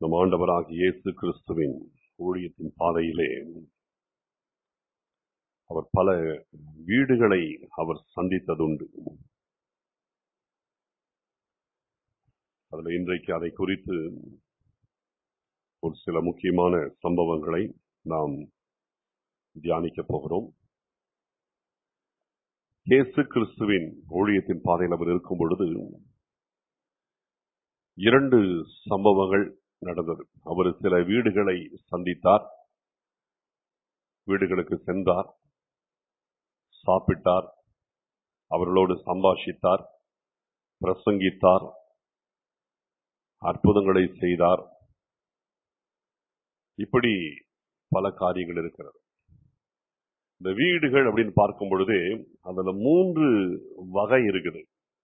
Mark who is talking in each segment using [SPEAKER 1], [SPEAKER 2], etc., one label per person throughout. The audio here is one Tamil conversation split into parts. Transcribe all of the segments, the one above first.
[SPEAKER 1] நம் ஆண்டவராகிய இயேசு கிறிஸ்துவின் ஊழியத்தின் பாதையிலே அவர் பல வீடுகளை அவர் சந்தித்ததுண்டு அதுல இன்றைக்கு அதை குறித்து ஒரு சில முக்கியமான சம்பவங்களை நாம் தியானிக்க போகிறோம் இயேசு கிறிஸ்துவின் ஊழியத்தின் பாதையில் அவர் இருக்கும் பொழுது இரண்டு சம்பவங்கள் நடந்தது அவர் சில வீடுகளை சந்தித்தார் வீடுகளுக்கு சென்றார் சாப்பிட்டார் அவர்களோடு சம்பாஷித்தார் பிரசங்கித்தார் அற்புதங்களை செய்தார் இப்படி பல காரியங்கள் இருக்கிறது இந்த வீடுகள் அப்படின்னு பார்க்கும் பொழுது அதுல மூன்று வகை இருக்குது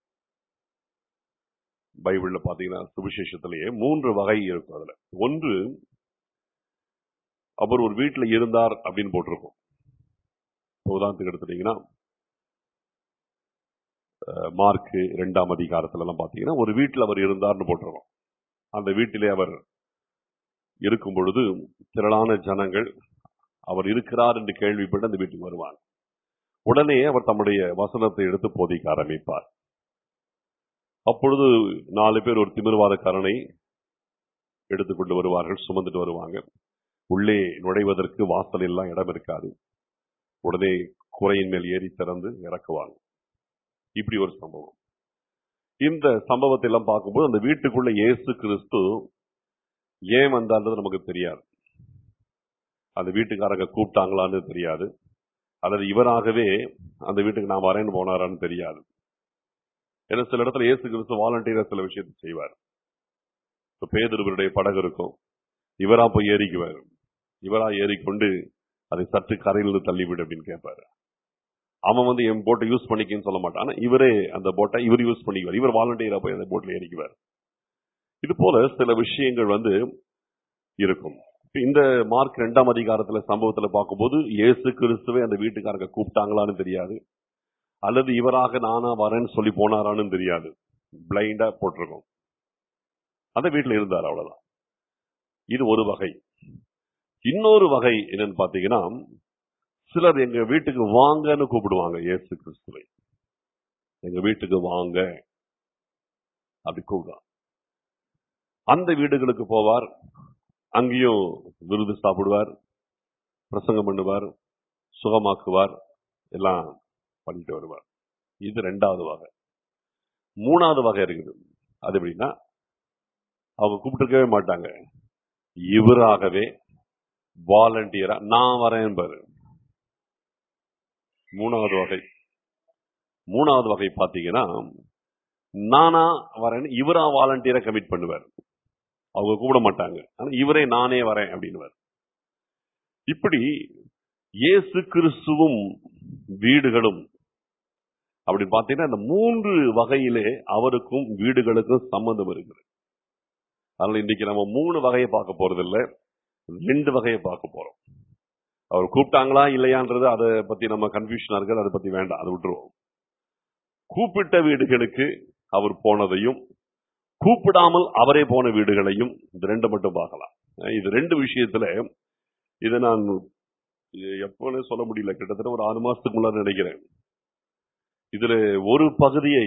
[SPEAKER 1] பைபிள்ல பாத்தீங்கன்னா சுவிசேஷத்திலேயே மூன்று வகை இருக்கும் அதுல ஒன்று அவர் ஒரு வீட்டுல இருந்தார் அப்படின்னு போட்டிருக்கும் உதாரணத்துக்கு எடுத்துட்டீங்கன்னா மார்க் இரண்டாம் அதிகாரத்துல எல்லாம் பாத்தீங்கன்னா ஒரு வீட்டில் அவர் இருந்தார்னு போட்டிருக்கோம் அந்த வீட்டிலே அவர் இருக்கும் பொழுது திரளான ஜனங்கள் அவர் இருக்கிறார் என்று கேள்விப்பட்டு அந்த வீட்டுக்கு வருவாங்க உடனே அவர் தம்முடைய வசனத்தை எடுத்து போதிக்க ஆரம்பிப்பார் அப்பொழுது நாலு பேர் ஒரு திமிர்வாதக்காரனை எடுத்துக்கொண்டு வருவார்கள் சுமந்துட்டு வருவாங்க உள்ளே நுழைவதற்கு வாசல் எல்லாம் இடம் இருக்காது உடனே குறையின் மேல் ஏறி திறந்து இறக்குவாங்க இப்படி ஒரு சம்பவம் இந்த சம்பவத்தை எல்லாம் பார்க்கும்போது அந்த வீட்டுக்குள்ள இயேசு கிறிஸ்து ஏன் வந்தான்றது நமக்கு தெரியாது அந்த வீட்டுக்காரங்க கூப்பிட்டாங்களான்னு தெரியாது அல்லது இவராகவே அந்த வீட்டுக்கு நான் வரேன்னு போனாரான்னு தெரியாது ஏன்னா சில இடத்துல இயேசு கிறிஸ்து வாலண்டியரா சில விஷயத்தை செய்வார் இப்ப பேதருவருடைய படகு இருக்கும் இவரா போய் ஏறிக்குவார் இவரா ஏறிக்கொண்டு அதை சற்று கரையிலிருந்து தள்ளிவிடு அப்படின்னு கேட்பாரு அவன் வந்து என் போட்டை யூஸ் பண்ணிக்கன்னு சொல்ல மாட்டான் ஆனா இவரே அந்த போட்டை இவர் யூஸ் பண்ணிக்குவார் இவர் வாலண்டியரா போய் அந்த போட்ல ஏறிக்குவார் இது போல சில விஷயங்கள் வந்து இருக்கும் இந்த மார்க் ரெண்டாம் அதிகாரத்துல சம்பவத்துல பார்க்கும்போது இயேசு கிறிஸ்துவை அந்த வீட்டுக்காரங்க கூப்பிட்டாங்களான்னு தெரியாது அல்லது இவராக நானா வரேன்னு சொல்லி போனாரான்னு தெரியாது பிளைண்டா போட்டிருக்கோம் அந்த வீட்டுல இருந்தார் அவ்வளவுதான் இது ஒரு வகை இன்னொரு வகை என்னன்னு பாத்தீங்கன்னா சிலர் எங்க வீட்டுக்கு வாங்கன்னு கூப்பிடுவாங்க இயேசு கிறிஸ்துவை எங்க வீட்டுக்கு வாங்க அப்படி கூப்பிடுவாங்க அந்த வீடுகளுக்கு போவார் அங்கேயும் விருது சாப்பிடுவார் பிரசங்கம் பண்ணுவார் சுகமாக்குவார் எல்லாம் பண்ணிட்டு வருவார் இது ரெண்டாவது வகை மூணாவது வகை இருக்குது அது எப்படின்னா அவங்க கூப்பிட்டுருக்கவே மாட்டாங்க இவராகவே வாலண்டியரா நான் வரேன் பாரு மூணாவது வகை மூணாவது வகை பாத்தீங்கன்னா நானா வரேன் இவரா வாலண்டியரா கமிட் பண்ணுவார் அவங்க கூப்பிட மாட்டாங்க ஆனா இவரே நானே வரேன் அப்படின்னுவார் இப்படி இயேசு கிறிஸ்துவும் வீடுகளும் அப்படி பார்த்தீங்கன்னா இந்த மூன்று வகையிலே அவருக்கும் வீடுகளுக்கும் சம்பந்தம் இருக்குது அதனால இன்னைக்கு நம்ம மூணு வகையை பார்க்க போறது இல்லை ரெண்டு வகையை பார்க்க போறோம் அவர் கூப்பிட்டாங்களா இல்லையான்றது அதை பத்தி நம்ம கன்ஃபியூஷனா இருக்கிறது அதை பத்தி வேண்டாம் அதை விட்டுருவோம் கூப்பிட்ட வீடுகளுக்கு அவர் போனதையும் கூப்பிடாமல் அவரே போன வீடுகளையும் இந்த ரெண்டு மட்டும் பார்க்கலாம் இது ரெண்டு விஷயத்துல இதை நான் எப்போன்னு சொல்ல முடியல கிட்டத்தட்ட ஒரு ஆறு மாசத்துக்கு முன்னாடி நினைக்கிறேன் இதுல ஒரு பகுதியை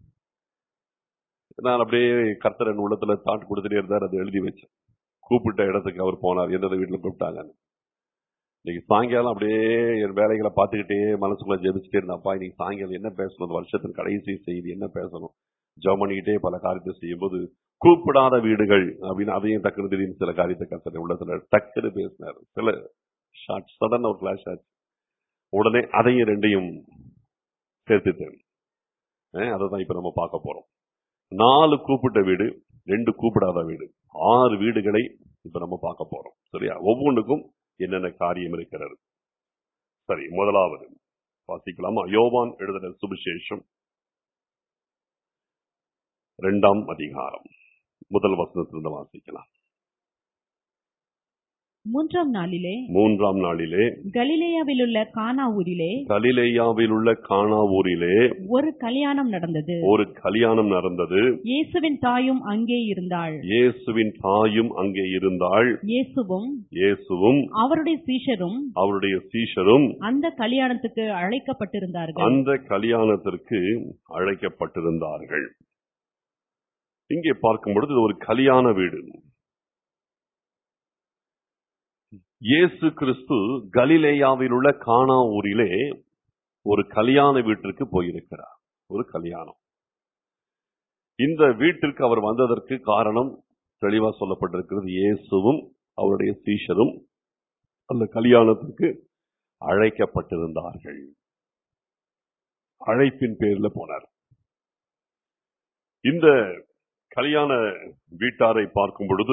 [SPEAKER 1] நான் அப்படியே கர்த்தரன் உள்ளத்துல தாட் கொடுத்துட்டே இருந்தார் அதை எழுதி வச்சேன் கூப்பிட்ட இடத்துக்கு அவர் போனார் எந்தெந்த வீட்டுல கூப்பிட்டாங்கன்னு இன்னைக்கு சாயங்காலம் அப்படியே என் வேலைகளை பார்த்துக்கிட்டே மனசுக்குள்ள ஜெபிச்சுட்டே இருந்தப்பா இன்னைக்கு சாயங்காலம் என்ன பேசணும் வருஷத்தின் கடைசி செய்தி என்ன பேசணும் ஜெபம் பண்ணிக்கிட்டே பல காரியத்தை செய்யும்போது கூப்பிடாத வீடுகள் அப்படின்னு அதையும் டக்குனு திடீர்னு சில காரியத்தை கசனை உள்ளத்துல டக்குன்னு பேசினார் சில ஷார்ட் சடன் ஒரு கிளாஷ் ஆச்சு உடனே அதையும் ரெண்டையும் சேர்த்துட்டேன் அதை தான் இப்ப நம்ம பார்க்க போறோம் நாலு கூப்பிட்ட வீடு ரெண்டு கூப்பிடாத வீடு ஆறு வீடுகளை இப்ப நம்ம பார்க்க போறோம் சரியா ஒவ்வொன்றுக்கும் என்னென்ன காரியம் இருக்கிறது சரி முதலாவது வாசிக்கலாமா யோவான் எழுதின சுவிசேஷம் இரண்டாம் அதிகாரம் முதல் வசனத்திலிருந்து வாசிக்கலாம்
[SPEAKER 2] மூன்றாம் நாளிலே
[SPEAKER 1] மூன்றாம் நாளிலே
[SPEAKER 2] கலிலேயாவிலுள்ள கானா ஊரிலே
[SPEAKER 1] கலிலேயாவில் உள்ள கானா ஊரிலே
[SPEAKER 2] ஒரு கல்யாணம் நடந்தது
[SPEAKER 1] ஒரு கல்யாணம் நடந்தது
[SPEAKER 2] இயேசுவின் தாயும் அங்கே இருந்தாள்
[SPEAKER 1] இயேசுவின் தாயும் அங்கே இருந்தாள்
[SPEAKER 2] இயேசுவும்
[SPEAKER 1] இயேசுவும்
[SPEAKER 2] அவருடைய சீஷரும்
[SPEAKER 1] அவருடைய சீஷரும்
[SPEAKER 2] அந்த கல்யாணத்துக்கு அழைக்கப்பட்டிருந்தார்கள்
[SPEAKER 1] அந்த கல்யாணத்திற்கு அழைக்கப்பட்டிருந்தார்கள் இங்கே பார்க்கும் பொழுது இது ஒரு கல்யாண வீடு இயேசு கிறிஸ்து கலிலேயாவில் உள்ள கானா ஊரிலே ஒரு கல்யாண வீட்டிற்கு போயிருக்கிறார் ஒரு கல்யாணம் இந்த வீட்டிற்கு அவர் வந்ததற்கு காரணம் தெளிவா சொல்லப்பட்டிருக்கிறது இயேசுவும் அவருடைய சீஷரும் அந்த கல்யாணத்திற்கு அழைக்கப்பட்டிருந்தார்கள் அழைப்பின் பேர்ல போனார் இந்த கல்யாண வீட்டாரை பார்க்கும் பொழுது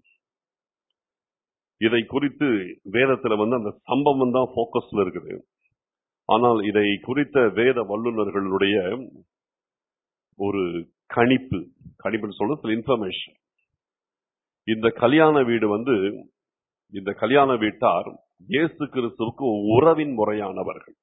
[SPEAKER 1] இதை குறித்து வேதத்துல வந்து அந்த சம்பவம் தான் போக்கஸ்ல இருக்குது ஆனால் இதை குறித்த வேத வல்லுநர்களுடைய ஒரு கணிப்பு கணிப்புன்னு சொல்றது சில இன்ஃபர்மேஷன் இந்த கல்யாண வீடு வந்து இந்த கல்யாண வீட்டார் இயேசு கிறிஸ்துவுக்கு உறவின் முறையானவர்கள்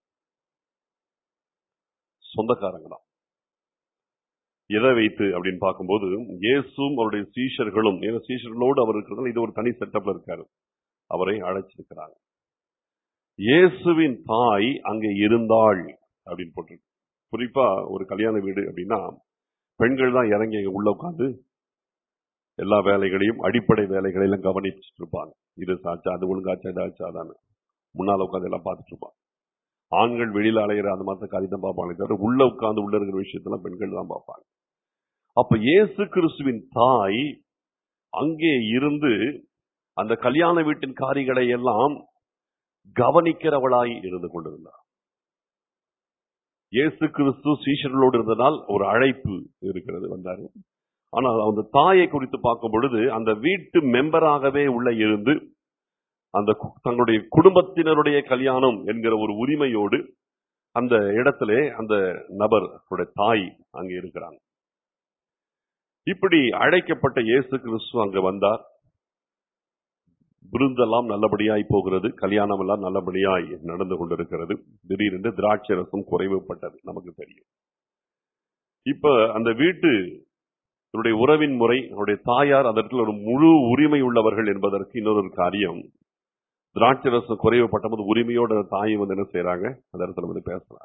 [SPEAKER 1] சொந்தக்காரங்க தான் எதை வைத்து அப்படின்னு பார்க்கும்போது இயேசும் அவருடைய சீஷர்களும் ஏன்னா சீஷர்களோடு அவர் இருக்கிறதால இது ஒரு தனி செட்டப்ல இருக்காரு அவரை அழைச்சிருக்கிறாங்க இயேசுவின் தாய் அங்கே இருந்தாள் அப்படின்னு போட்டிருக்கு குறிப்பா ஒரு கல்யாண வீடு அப்படின்னா பெண்கள் தான் இறங்கி அங்க உள்ள உட்காந்து எல்லா வேலைகளையும் அடிப்படை வேலைகளையும் கவனிச்சுட்டு இருப்பாங்க இது சாச்சா அது ஒழுங்காச்சா இது ஆச்சா அதான்னு முன்னால உட்காந்து எல்லாம் பார்த்துட்டு இருப்பாங்க ஆண்கள் வெளியில அலையிற அந்த மாதிரி காரியம் தான் பார்ப்பாங்க தவிர உள்ள உட்கார்ந்து உள்ள இருக்கிற விஷயத்தெல்லாம் பெண்கள் தான் பார்ப்பாங்க அப்ப இயேசு கிறிஸ்துவின் தாய் அங்கே இருந்து அந்த கல்யாண வீட்டின் காரியங்களை எல்லாம் கவனிக்கிறவளாய் இருந்து கொண்டிருந்தார் இயேசு கிறிஸ்து சீஷர்களோடு இருந்ததால் ஒரு அழைப்பு இருக்கிறது வந்தாரு ஆனால் அந்த தாயை குறித்து பார்க்கும் பொழுது அந்த வீட்டு மெம்பராகவே உள்ள இருந்து அந்த கு- தங்களுடைய குடும்பத்தினருடைய கல்யாணம் என்கிற ஒரு உரிமையோடு அந்த இடத்திலே அந்த நபர் அவருடைய தாய் அங்கே இருக்கிறாங்க இப்படி அழைக்கப்பட்ட இயேசு கிறிஸ்து அங்க வந்தார் விருந்தெல்லாம் நல்லபடியாய் போகிறது கல்யாணம் எல்லாம் நல்லபடியாய் நடந்து கொண்டிருக்கிறது திடீரென்று திராட்சை ரசம் குறைவுபட்டது நமக்கு தெரியும் இப்ப அந்த வீட்டு இவருடைய உறவின் முறை அவருடைய தாயார் அந்த இடத்துல ஒரு முழு உரிமை உள்ளவர்கள் என்பதற்கு இன்னொரு காரியம் திராட்சை ரசம் குறைவுபட்ட போது உரிமையோட அந்த தாயை வந்து என்ன செய்யறாங்க அந்த இடத்துல வந்து பேசுறாங்க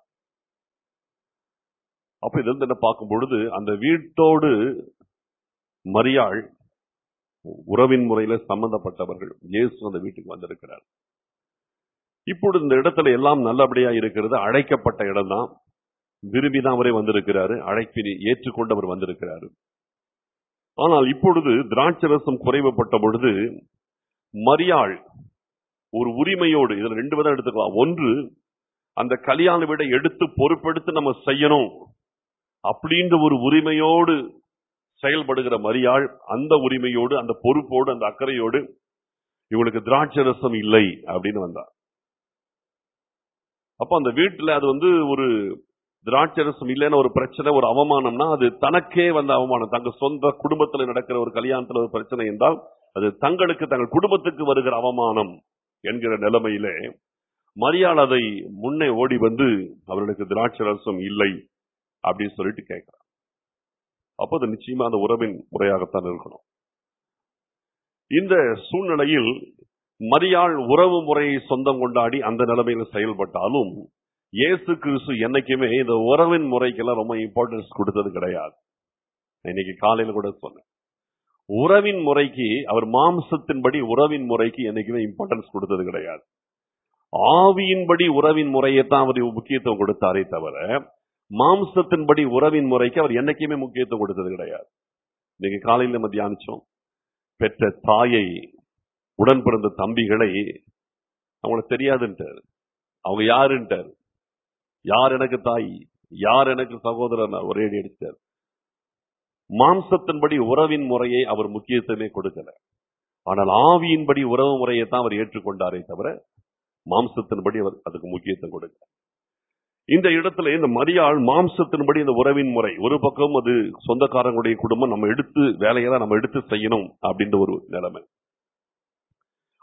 [SPEAKER 1] அப்ப இதுல இருந்து என்ன பார்க்கும் பொழுது அந்த வீட்டோடு மரியாள் உறவின் முறையில சம்பந்தப்பட்டவர்கள் இயேசு அந்த வீட்டுக்கு வந்திருக்கிறார் இப்பொழுது இந்த இடத்துல எல்லாம் நல்லபடியா இருக்கிறது அழைக்கப்பட்ட இடம் தான் விரும்பி தான் அவரே வந்திருக்கிறாரு அழைப்பினை ஏற்றுக்கொண்டு அவர் வந்திருக்கிறாரு ஆனால் இப்பொழுது திராட்சரசம் குறைவுபட்ட பொழுது மரியாள் ஒரு உரிமையோடு இதுல ரெண்டு விதம் எடுத்துக்கலாம் ஒன்று அந்த கல்யாண வீடை எடுத்து பொறுப்பெடுத்து நம்ம செய்யணும் அப்படின்ற ஒரு உரிமையோடு செயல்படுகிற மரியாள் அந்த உரிமையோடு அந்த பொறுப்போடு அந்த அக்கறையோடு இவளுக்கு திராட்சரசம் இல்லை அப்படின்னு வந்தார் அப்ப அந்த வீட்டுல அது வந்து ஒரு திராட்சரசம் இல்லைன்னு ஒரு பிரச்சனை ஒரு அவமானம்னா அது தனக்கே வந்த அவமானம் தங்க சொந்த குடும்பத்துல நடக்கிற ஒரு கல்யாணத்துல ஒரு பிரச்சனை என்றால் அது தங்களுக்கு தங்கள் குடும்பத்துக்கு வருகிற அவமானம் என்கிற நிலைமையிலே மரியாள் அதை முன்னே ஓடி வந்து அவர்களுக்கு திராட்சரசம் இல்லை அப்படின்னு சொல்லிட்டு கேட்கிறார் அப்போ அது நிச்சயமா அந்த உறவின் முறையாகத்தான் இருக்கணும் இந்த சூழ்நிலையில் மரியாள் உறவு முறையை சொந்தம் கொண்டாடி அந்த நிலைமையில செயல்பட்டாலும் இயேசு கிறிஸ்து என்னைக்குமே இந்த உறவின் முறைக்கெல்லாம் ரொம்ப இம்பார்ட்டன்ஸ் கொடுத்தது கிடையாது நான் இன்னைக்கு காலையில கூட சொன்னேன் உறவின் முறைக்கு அவர் மாம்சத்தின்படி உறவின் முறைக்கு என்னைக்குமே இம்பார்ட்டன்ஸ் கொடுத்தது கிடையாது ஆவியின்படி உறவின் முறையை தான் அவர் முக்கியத்துவம் கொடுத்தாரே தவிர மாம்சத்தின்படி உறவின் முறைக்கு அவர் என்னைக்குமே முக்கியத்துவம் கொடுத்தது கிடையாது இன்னைக்கு காலையில நம்ம தியானிச்சோம் பெற்ற தாயை உடன் பிறந்த தம்பிகளை அவங்களுக்கு தெரியாதுன்ட்டாரு அவங்க யாருன்ட்டாரு யார் எனக்கு தாய் யார் எனக்கு சகோதரன் ஒரே அடி அடிச்சார் மாம்சத்தின்படி உறவின் முறையை அவர் முக்கியத்துவமே கொடுக்கல ஆனால் ஆவியின்படி உறவு முறையை தான் அவர் ஏற்றுக்கொண்டாரே தவிர மாம்சத்தின்படி அவர் அதுக்கு முக்கியத்துவம் கொடுக்கல இந்த இடத்துல இந்த மரியாள் மாம்சத்தின்படி இந்த உறவின் முறை ஒரு பக்கம் அது சொந்தக்காரங்களுடைய குடும்பம் நம்ம எடுத்து வேலையெல்லாம் நம்ம எடுத்து செய்யணும் அப்படின்ற ஒரு நிலைமை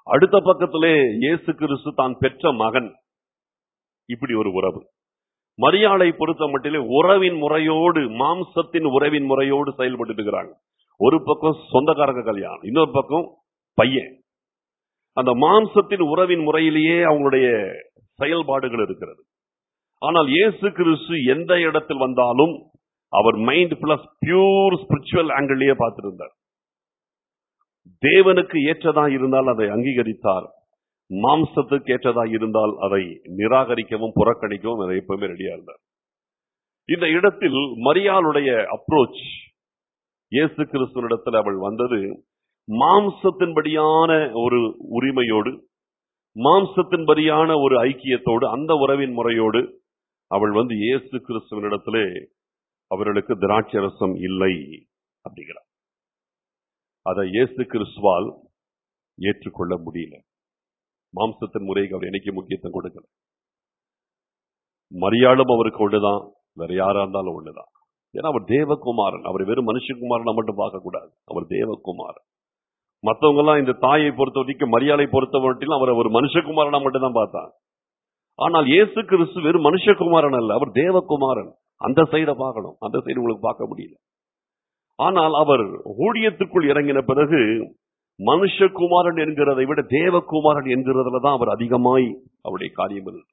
[SPEAKER 1] அடுத்த பக்கத்திலே இயேசு கிறிஸ்து தான் பெற்ற மகன் இப்படி ஒரு உறவு மரியாளை பொறுத்த மட்டிலே உறவின் முறையோடு மாம்சத்தின் உறவின் முறையோடு செயல்பட்டு இருக்கிறாங்க ஒரு பக்கம் சொந்தக்காரங்க கல்யாணம் இன்னொரு பக்கம் பையன் அந்த மாம்சத்தின் உறவின் முறையிலேயே அவங்களுடைய செயல்பாடுகள் இருக்கிறது ஆனால் இயேசு கிறிஸ்து எந்த இடத்தில் வந்தாலும் அவர் மைண்ட் பிளஸ் பியூர் ஸ்பிரிச்சுவல் ஆங்கிள்லயே பார்த்திருந்தார் தேவனுக்கு ஏற்றதா இருந்தால் அதை அங்கீகரித்தார் மாம்சத்துக்கு ஏற்றதா இருந்தால் அதை நிராகரிக்கவும் புறக்கணிக்கவும் அதை எப்பவுமே ரெடியா இருந்தார் இந்த இடத்தில் மரியாளுடைய அப்ரோச் இயேசு கிறிஸ்துவனிடத்தில் அவள் வந்தது மாம்சத்தின்படியான ஒரு உரிமையோடு மாம்சத்தின்படியான ஒரு ஐக்கியத்தோடு அந்த உறவின் முறையோடு அவள் வந்து இயேசு கிறிஸ்துவனிடத்திலே அவர்களுக்கு திராட்சை ரசம் இல்லை அப்படிங்கிறார் அதை இயேசு கிறிஸ்துவால் ஏற்றுக்கொள்ள முடியல மாம்சத்தின் முறைக்கு அவர் என்னைக்கு முக்கியத்துவம் கொடுக்கல மரியாளும் அவருக்கு ஒண்ணுதான் வேற யாரா இருந்தாலும் ஒண்ணுதான் ஏன்னா அவர் தேவகுமாரன் அவர் வெறும் மனுஷகுமாரனை மட்டும் பார்க்க கூடாது அவர் தேவகுமாரன் மத்தவங்க எல்லாம் இந்த தாயை பொறுத்த வரைக்கும் மரியாதை பொறுத்த வரைக்கும் அவர் ஒரு மனுஷகுமாரனா மட்டும் தான் பார்த்தாங்க ஆனால் இயேசு கிறிஸ்து வெறும் மனுஷகுமாரன் அல்ல அவர் தேவகுமாரன் அந்த சைடை பார்க்கணும் அந்த சைடு உங்களுக்கு பார்க்க முடியல ஆனால் அவர் ஊழியத்துக்குள் இறங்கின பிறகு மனுஷகுமாரன் என்கிறதை விட தேவகுமாரன் என்கிறதுல தான் அவர் அதிகமாய் அவருடைய காரியம் இருந்தது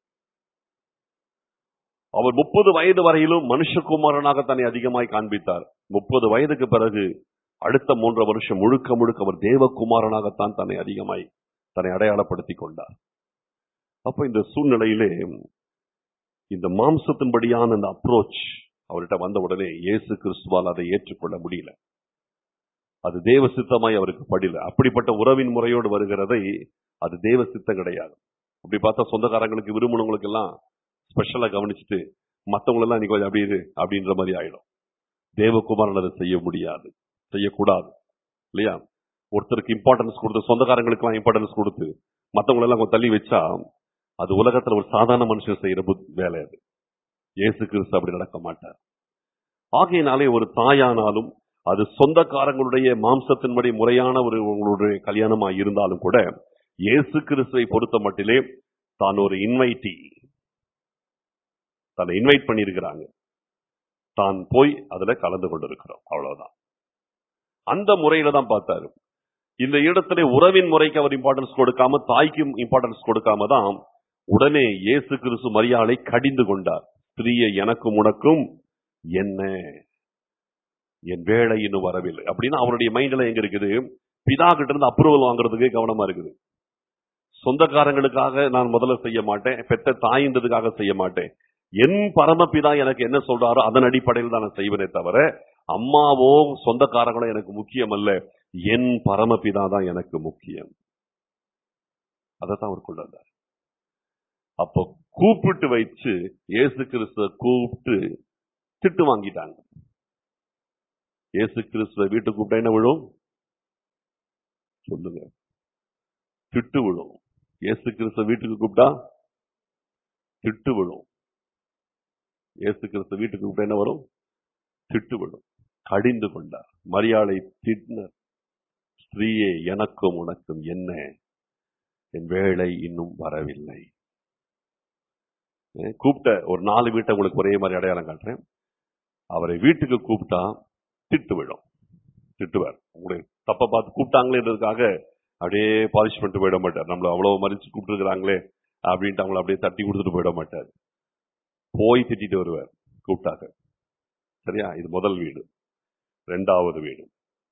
[SPEAKER 1] அவர் முப்பது வயது வரையிலும் மனுஷகுமாரனாக தன்னை அதிகமாய் காண்பித்தார் முப்பது வயதுக்கு பிறகு அடுத்த மூன்று வருஷம் முழுக்க முழுக்க அவர் தேவகுமாரனாகத்தான் தன்னை அதிகமாய் தன்னை அடையாளப்படுத்திக் கொண்டார் அப்ப இந்த சூழ்நிலையிலே இந்த மாம்சத்தின்படியான அந்த அப்ரோச் அவர்கிட்ட வந்த உடனே இயேசு கிறிஸ்துவால் அதை ஏற்றுக்கொள்ள முடியல அது தேவ சித்தமாய் அவருக்கு படில அப்படிப்பட்ட உறவின் முறையோடு வருகிறதை அது தேவ சித்தம் கிடையாது அப்படி பார்த்தா சொந்தக்காரங்களுக்கு விரும்பினவங்களுக்கு எல்லாம் ஸ்பெஷலா கவனிச்சுட்டு மத்தவங்க எல்லாம் இன்னைக்கு கொஞ்சம் அப்படி இரு அப்படின்ற மாதிரி ஆயிடும் தேவகுமாரன் அதை செய்ய முடியாது செய்யக்கூடாது இல்லையா ஒருத்தருக்கு இம்பார்ட்டன்ஸ் கொடுத்து சொந்தக்காரங்களுக்கு எல்லாம் இம்பார்ட்டன்ஸ் கொடுத்து மத்தவங்க எல்லாம் கொஞ்சம் தள்ளி வச்சா அது உலகத்துல ஒரு சாதாரண மனுஷன் செய்யற புத் வேலை அது இயேசு கிறிஸ்து அப்படி நடக்க மாட்டார் ஆகையினாலே ஒரு தாயானாலும் அது சொந்தக்காரங்களுடைய மாம்சத்தின்படி முறையான ஒரு உங்களுடைய கல்யாணமா இருந்தாலும் கூட இயேசு கிறிஸ்துவை பொறுத்த மட்டிலே தான் ஒரு இன்வைட்டி தன்னை இன்வைட் பண்ணியிருக்கிறாங்க தான் போய் அதுல கலந்து கொண்டிருக்கிறோம் அவ்வளவுதான் அந்த முறையில தான் பார்த்தாரு இந்த இடத்துல உறவின் முறைக்கு அவர் இம்பார்ட்டன்ஸ் கொடுக்காம தாய்க்கும் இம்பார்ட்டன்ஸ் கொடுக்காம தான் உடனே இயேசு கிறிஸ்து மரியாதை கடிந்து கொண்டார் ஸ்திரீயை எனக்கும் உனக்கும் என்ன என் வேலை இன்னும் வரவில்லை அப்படின்னு அவருடைய மைண்ட்ல எங்க இருக்குது பிதா கிட்ட இருந்து அப்ரூவல் வாங்குறதுக்கு கவனமா இருக்குது சொந்தக்காரங்களுக்காக நான் முதல்ல செய்ய மாட்டேன் பெத்த தாயின்றதுக்காக செய்ய மாட்டேன் என் பரமபிதா எனக்கு என்ன சொல்றாரோ அதன் அடிப்படையில் தான் நான் செய்வனே தவிர அம்மாவோ சொந்தக்காரங்களோ எனக்கு முக்கியம் அல்ல என் பரமபிதா தான் எனக்கு முக்கியம் அதைத்தான் அவர் கொண்டு வந்தார் அப்போ கூப்பிட்டு வச்சு இயேசு கிறிஸ்துவ கூப்பிட்டு திட்டு வாங்கிட்டாங்க இயேசு கிறிஸ்துவ வீட்டுக்கு கூப்பிட்டா என்ன விழும் சொல்லுங்க திட்டு விழும் இயேசு கிறிஸ்துவ வீட்டுக்கு கூப்பிட்டா திட்டு விழும் இயேசு கிறிஸ்து வீட்டுக்கு கூப்பிட்டா என்ன வரும் திட்டு விழும் கடிந்து கொண்டார் மரியாதை திட்டினார் ஸ்திரீயே எனக்கும் உனக்கும் என்ன என் வேலை இன்னும் வரவில்லை அஹ் கூப்பிட்ட ஒரு நாலு வீட்டை உங்களுக்கு ஒரே மாதிரி அடையாளம் காட்டுறேன் அவரை வீட்டுக்கு கூப்பிட்டா திட்டு விழும் திட்டுவார் உங்களை தப்ப பார்த்து கூப்பிட்டாங்களேன்றதுக்காக அப்படியே பாலிஷ் பண்ணிட்டு போயிட மாட்டார் நம்மள அவ்வளவு மதிச்சு கூப்பிட்டுருக்காங்களே அப்படின்ட்டு அவங்கள அப்படியே தட்டி கொடுத்துட்டு போயிட மாட்டார் போய் திட்டிட்டு வருவார் கூப்பிட்டாங்க சரியா இது முதல் வீடு ரெண்டாவது வீடு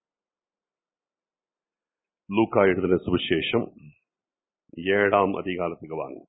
[SPEAKER 1] லூக்கா எழுதின சுவிசேஷம் ஏழாம் அதிகாரத்துக்கு வாங்க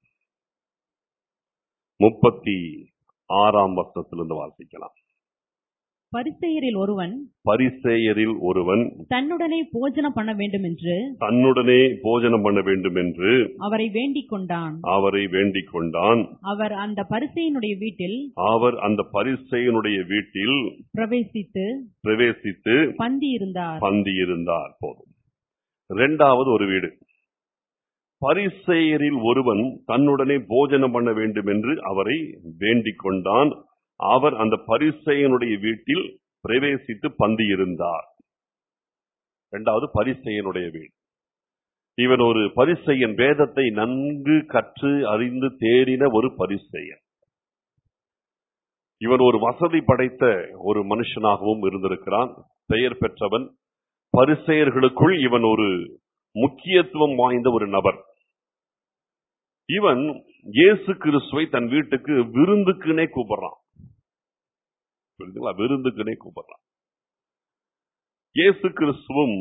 [SPEAKER 1] முப்பத்தி ஆறாம் வருஷத்திலிருந்து வாசிக்கலாம்
[SPEAKER 2] பரிசெயரில் ஒருவன்
[SPEAKER 1] பரிசேயரில் ஒருவன்
[SPEAKER 2] தன்னுடனே போஜனம் பண்ண வேண்டும் என்று
[SPEAKER 1] தன்னுடனே போஜனம் பண்ண வேண்டும் என்று
[SPEAKER 2] அவரை வேண்டிக் கொண்டான்
[SPEAKER 1] அவரை வேண்டிக் கொண்டான்
[SPEAKER 2] அவர் அந்த பரிசையினுடைய வீட்டில்
[SPEAKER 1] அவர் அந்த பரிசேயனுடைய வீட்டில்
[SPEAKER 2] பிரவேசித்து
[SPEAKER 1] பிரவேசித்து
[SPEAKER 2] பந்தி இருந்தார்
[SPEAKER 1] பந்தி இருந்தார் போதும் இரண்டாவது ஒரு வீடு பரிசேயரில் ஒருவன் தன்னுடனே போஜனம் பண்ண வேண்டும் என்று அவரை வேண்டிக் கொண்டான் அவர் அந்த பரிசேயனுடைய வீட்டில் பிரவேசித்து பந்தி இருந்தார் இரண்டாவது பரிசேயனுடைய வீடு இவன் ஒரு பரிசெயன் வேதத்தை நன்கு கற்று அறிந்து தேறின ஒரு பரிசெயன் இவன் ஒரு வசதி படைத்த ஒரு மனுஷனாகவும் இருந்திருக்கிறான் பெயர் பெற்றவன் பரிசெயர்களுக்குள் இவன் ஒரு முக்கியத்துவம் வாய்ந்த ஒரு நபர் இவன் இயேசு கிறிஸ்துவை தன் வீட்டுக்கு விருந்துக்குனே கூப்பிடுறான் புரியுதுங்களா விருந்துக்குனே கூப்பிடுறான் இயேசு கிறிஸ்துவும்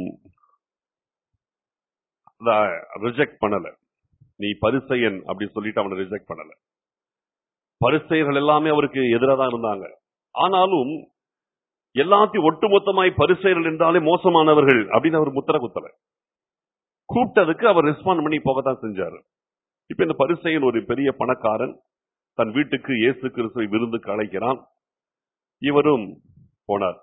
[SPEAKER 1] ரிஜெக்ட் பண்ணல நீ பரிசெயன் அப்படி சொல்லிட்டு அவனை ரிஜெக்ட் பண்ணல பரிசெயர்கள் எல்லாமே அவருக்கு எதிராக தான் இருந்தாங்க ஆனாலும் எல்லாத்தையும் ஒட்டுமொத்தமாய் பரிசெயர்கள் என்றாலே மோசமானவர்கள் அப்படின்னு அவர் முத்திர குத்தல கூப்பிட்டதுக்கு அவர் ரெஸ்பாண்ட் பண்ணி போகத்தான் செஞ்சாரு இப்ப இந்த பரிசெயன் ஒரு பெரிய பணக்காரன் தன் வீட்டுக்கு இயேசு கிறிஸ்துவை விருந்துக்கு அழைக்கிறான் இவரும் போனார்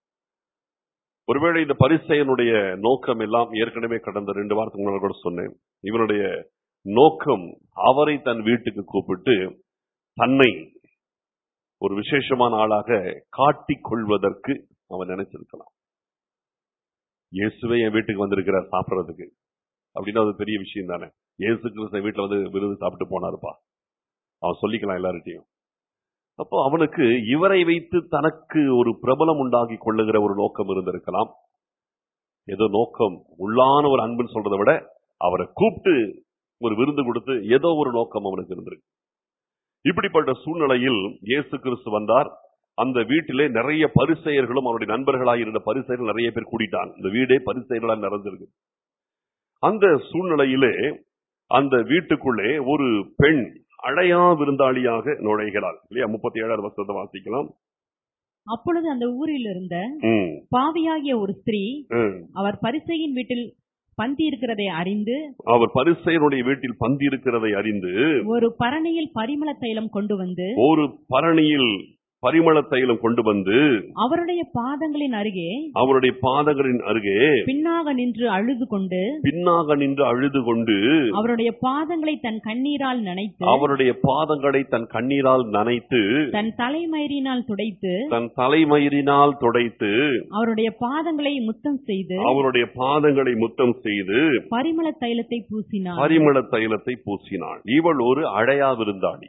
[SPEAKER 1] ஒருவேளை இந்த பரிசெயனுடைய நோக்கம் எல்லாம் ஏற்கனவே கடந்த ரெண்டு வாரத்துக்கு முன்னாடி கூட சொன்னேன் இவனுடைய நோக்கம் அவரை தன் வீட்டுக்கு கூப்பிட்டு தன்னை ஒரு விசேஷமான ஆளாக காட்டிக் கொள்வதற்கு அவன் நினைச்சிருக்கலாம் இயேசுவே என் வீட்டுக்கு வந்திருக்கிறார் சாப்பிடுறதுக்கு அப்படின்னா அது பெரிய விஷயம் தானே இயேசு கிறிஸ்து வீட்டுல வந்து விருது சாப்பிட்டு போனாருப்பா அவன் சொல்லிக்கலாம் எல்லார்ட்டையும் அப்போ அவனுக்கு இவரை வைத்து தனக்கு ஒரு பிரபலம் உண்டாக்கி கொள்ளுகிற ஒரு நோக்கம் இருந்திருக்கலாம் ஏதோ நோக்கம் உள்ளான ஒரு அன்புன்னு சொல்றதை விட அவரை கூப்பிட்டு ஒரு விருந்து கொடுத்து ஏதோ ஒரு நோக்கம் அவனுக்கு இருந்திருக்கு இப்படிப்பட்ட சூழ்நிலையில் இயேசு கிறிஸ்து வந்தார் அந்த வீட்டிலே நிறைய பரிசெயர்களும் அவருடைய நண்பர்களாக இருந்த பரிசெயர்கள் நிறைய பேர் கூடிட்டாங்க இந்த வீடே பரிசெயர்களால் நிறைஞ்சிருக்கு அந்த சூழ்நிலையிலே அந்த வீட்டுக்குள்ளே ஒரு பெண் அழையா விருந்தாளியாக நுழைகிறாள் இல்லையா முப்பத்தி ஏழாவது வருஷத்தை வாசிக்கலாம்
[SPEAKER 2] அப்பொழுது அந்த ஊரில் இருந்த
[SPEAKER 1] ம்,
[SPEAKER 2] பாவியாகிய ஒரு ஸ்திரீ
[SPEAKER 1] ம்.
[SPEAKER 2] அவர் பரிசையின் வீட்டில் பந்தி இருக்கிறதை அறிந்து
[SPEAKER 1] அவர் பரிசெயனுடைய வீட்டில் பந்தி இருக்கிறதை அறிந்து
[SPEAKER 2] ஒரு பரணியில் பரிமள தைலம் கொண்டு வந்து
[SPEAKER 1] ஒரு பரணியில் பரிமள தைலம் கொண்டு வந்து
[SPEAKER 2] அவருடைய பாதங்களின் அருகே
[SPEAKER 1] அவருடைய பாதங்களின் அருகே
[SPEAKER 2] பின்னாக நின்று அழுது கொண்டு
[SPEAKER 1] பின்னாக நின்று அழுது கொண்டு
[SPEAKER 2] அவருடைய பாதங்களை தன் கண்ணீரால் நனைத்து
[SPEAKER 1] அவருடைய பாதங்களை தன் கண்ணீரால் நனைத்து
[SPEAKER 2] தன் தலைமயிரினால் துடைத்து
[SPEAKER 1] தன் தலைமயிரினால் துடைத்து
[SPEAKER 2] அவருடைய பாதங்களை முத்தம் செய்து
[SPEAKER 1] அவருடைய பாதங்களை முத்தம் செய்து
[SPEAKER 2] பரிமள தைலத்தை பூசினார்
[SPEAKER 1] பரிமள தைலத்தை பூசினாள் இவள் ஒரு அழையா விருந்தாளி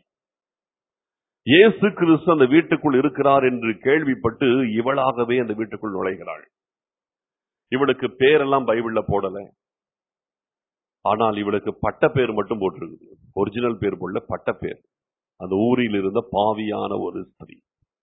[SPEAKER 1] இயேசு கிறிஸ்து அந்த வீட்டுக்குள் இருக்கிறார் என்று கேள்விப்பட்டு இவளாகவே அந்த வீட்டுக்குள் நுழைகிறாள் இவளுக்கு பேரெல்லாம் பைபிள்ல போடல ஆனால் இவளுக்கு பட்ட பேர் மட்டும் போட்டிருக்குது ஒரிஜினல் பேர் போடல பட்ட பேர் அந்த ஊரில் இருந்த பாவியான ஒரு ஸ்திரீ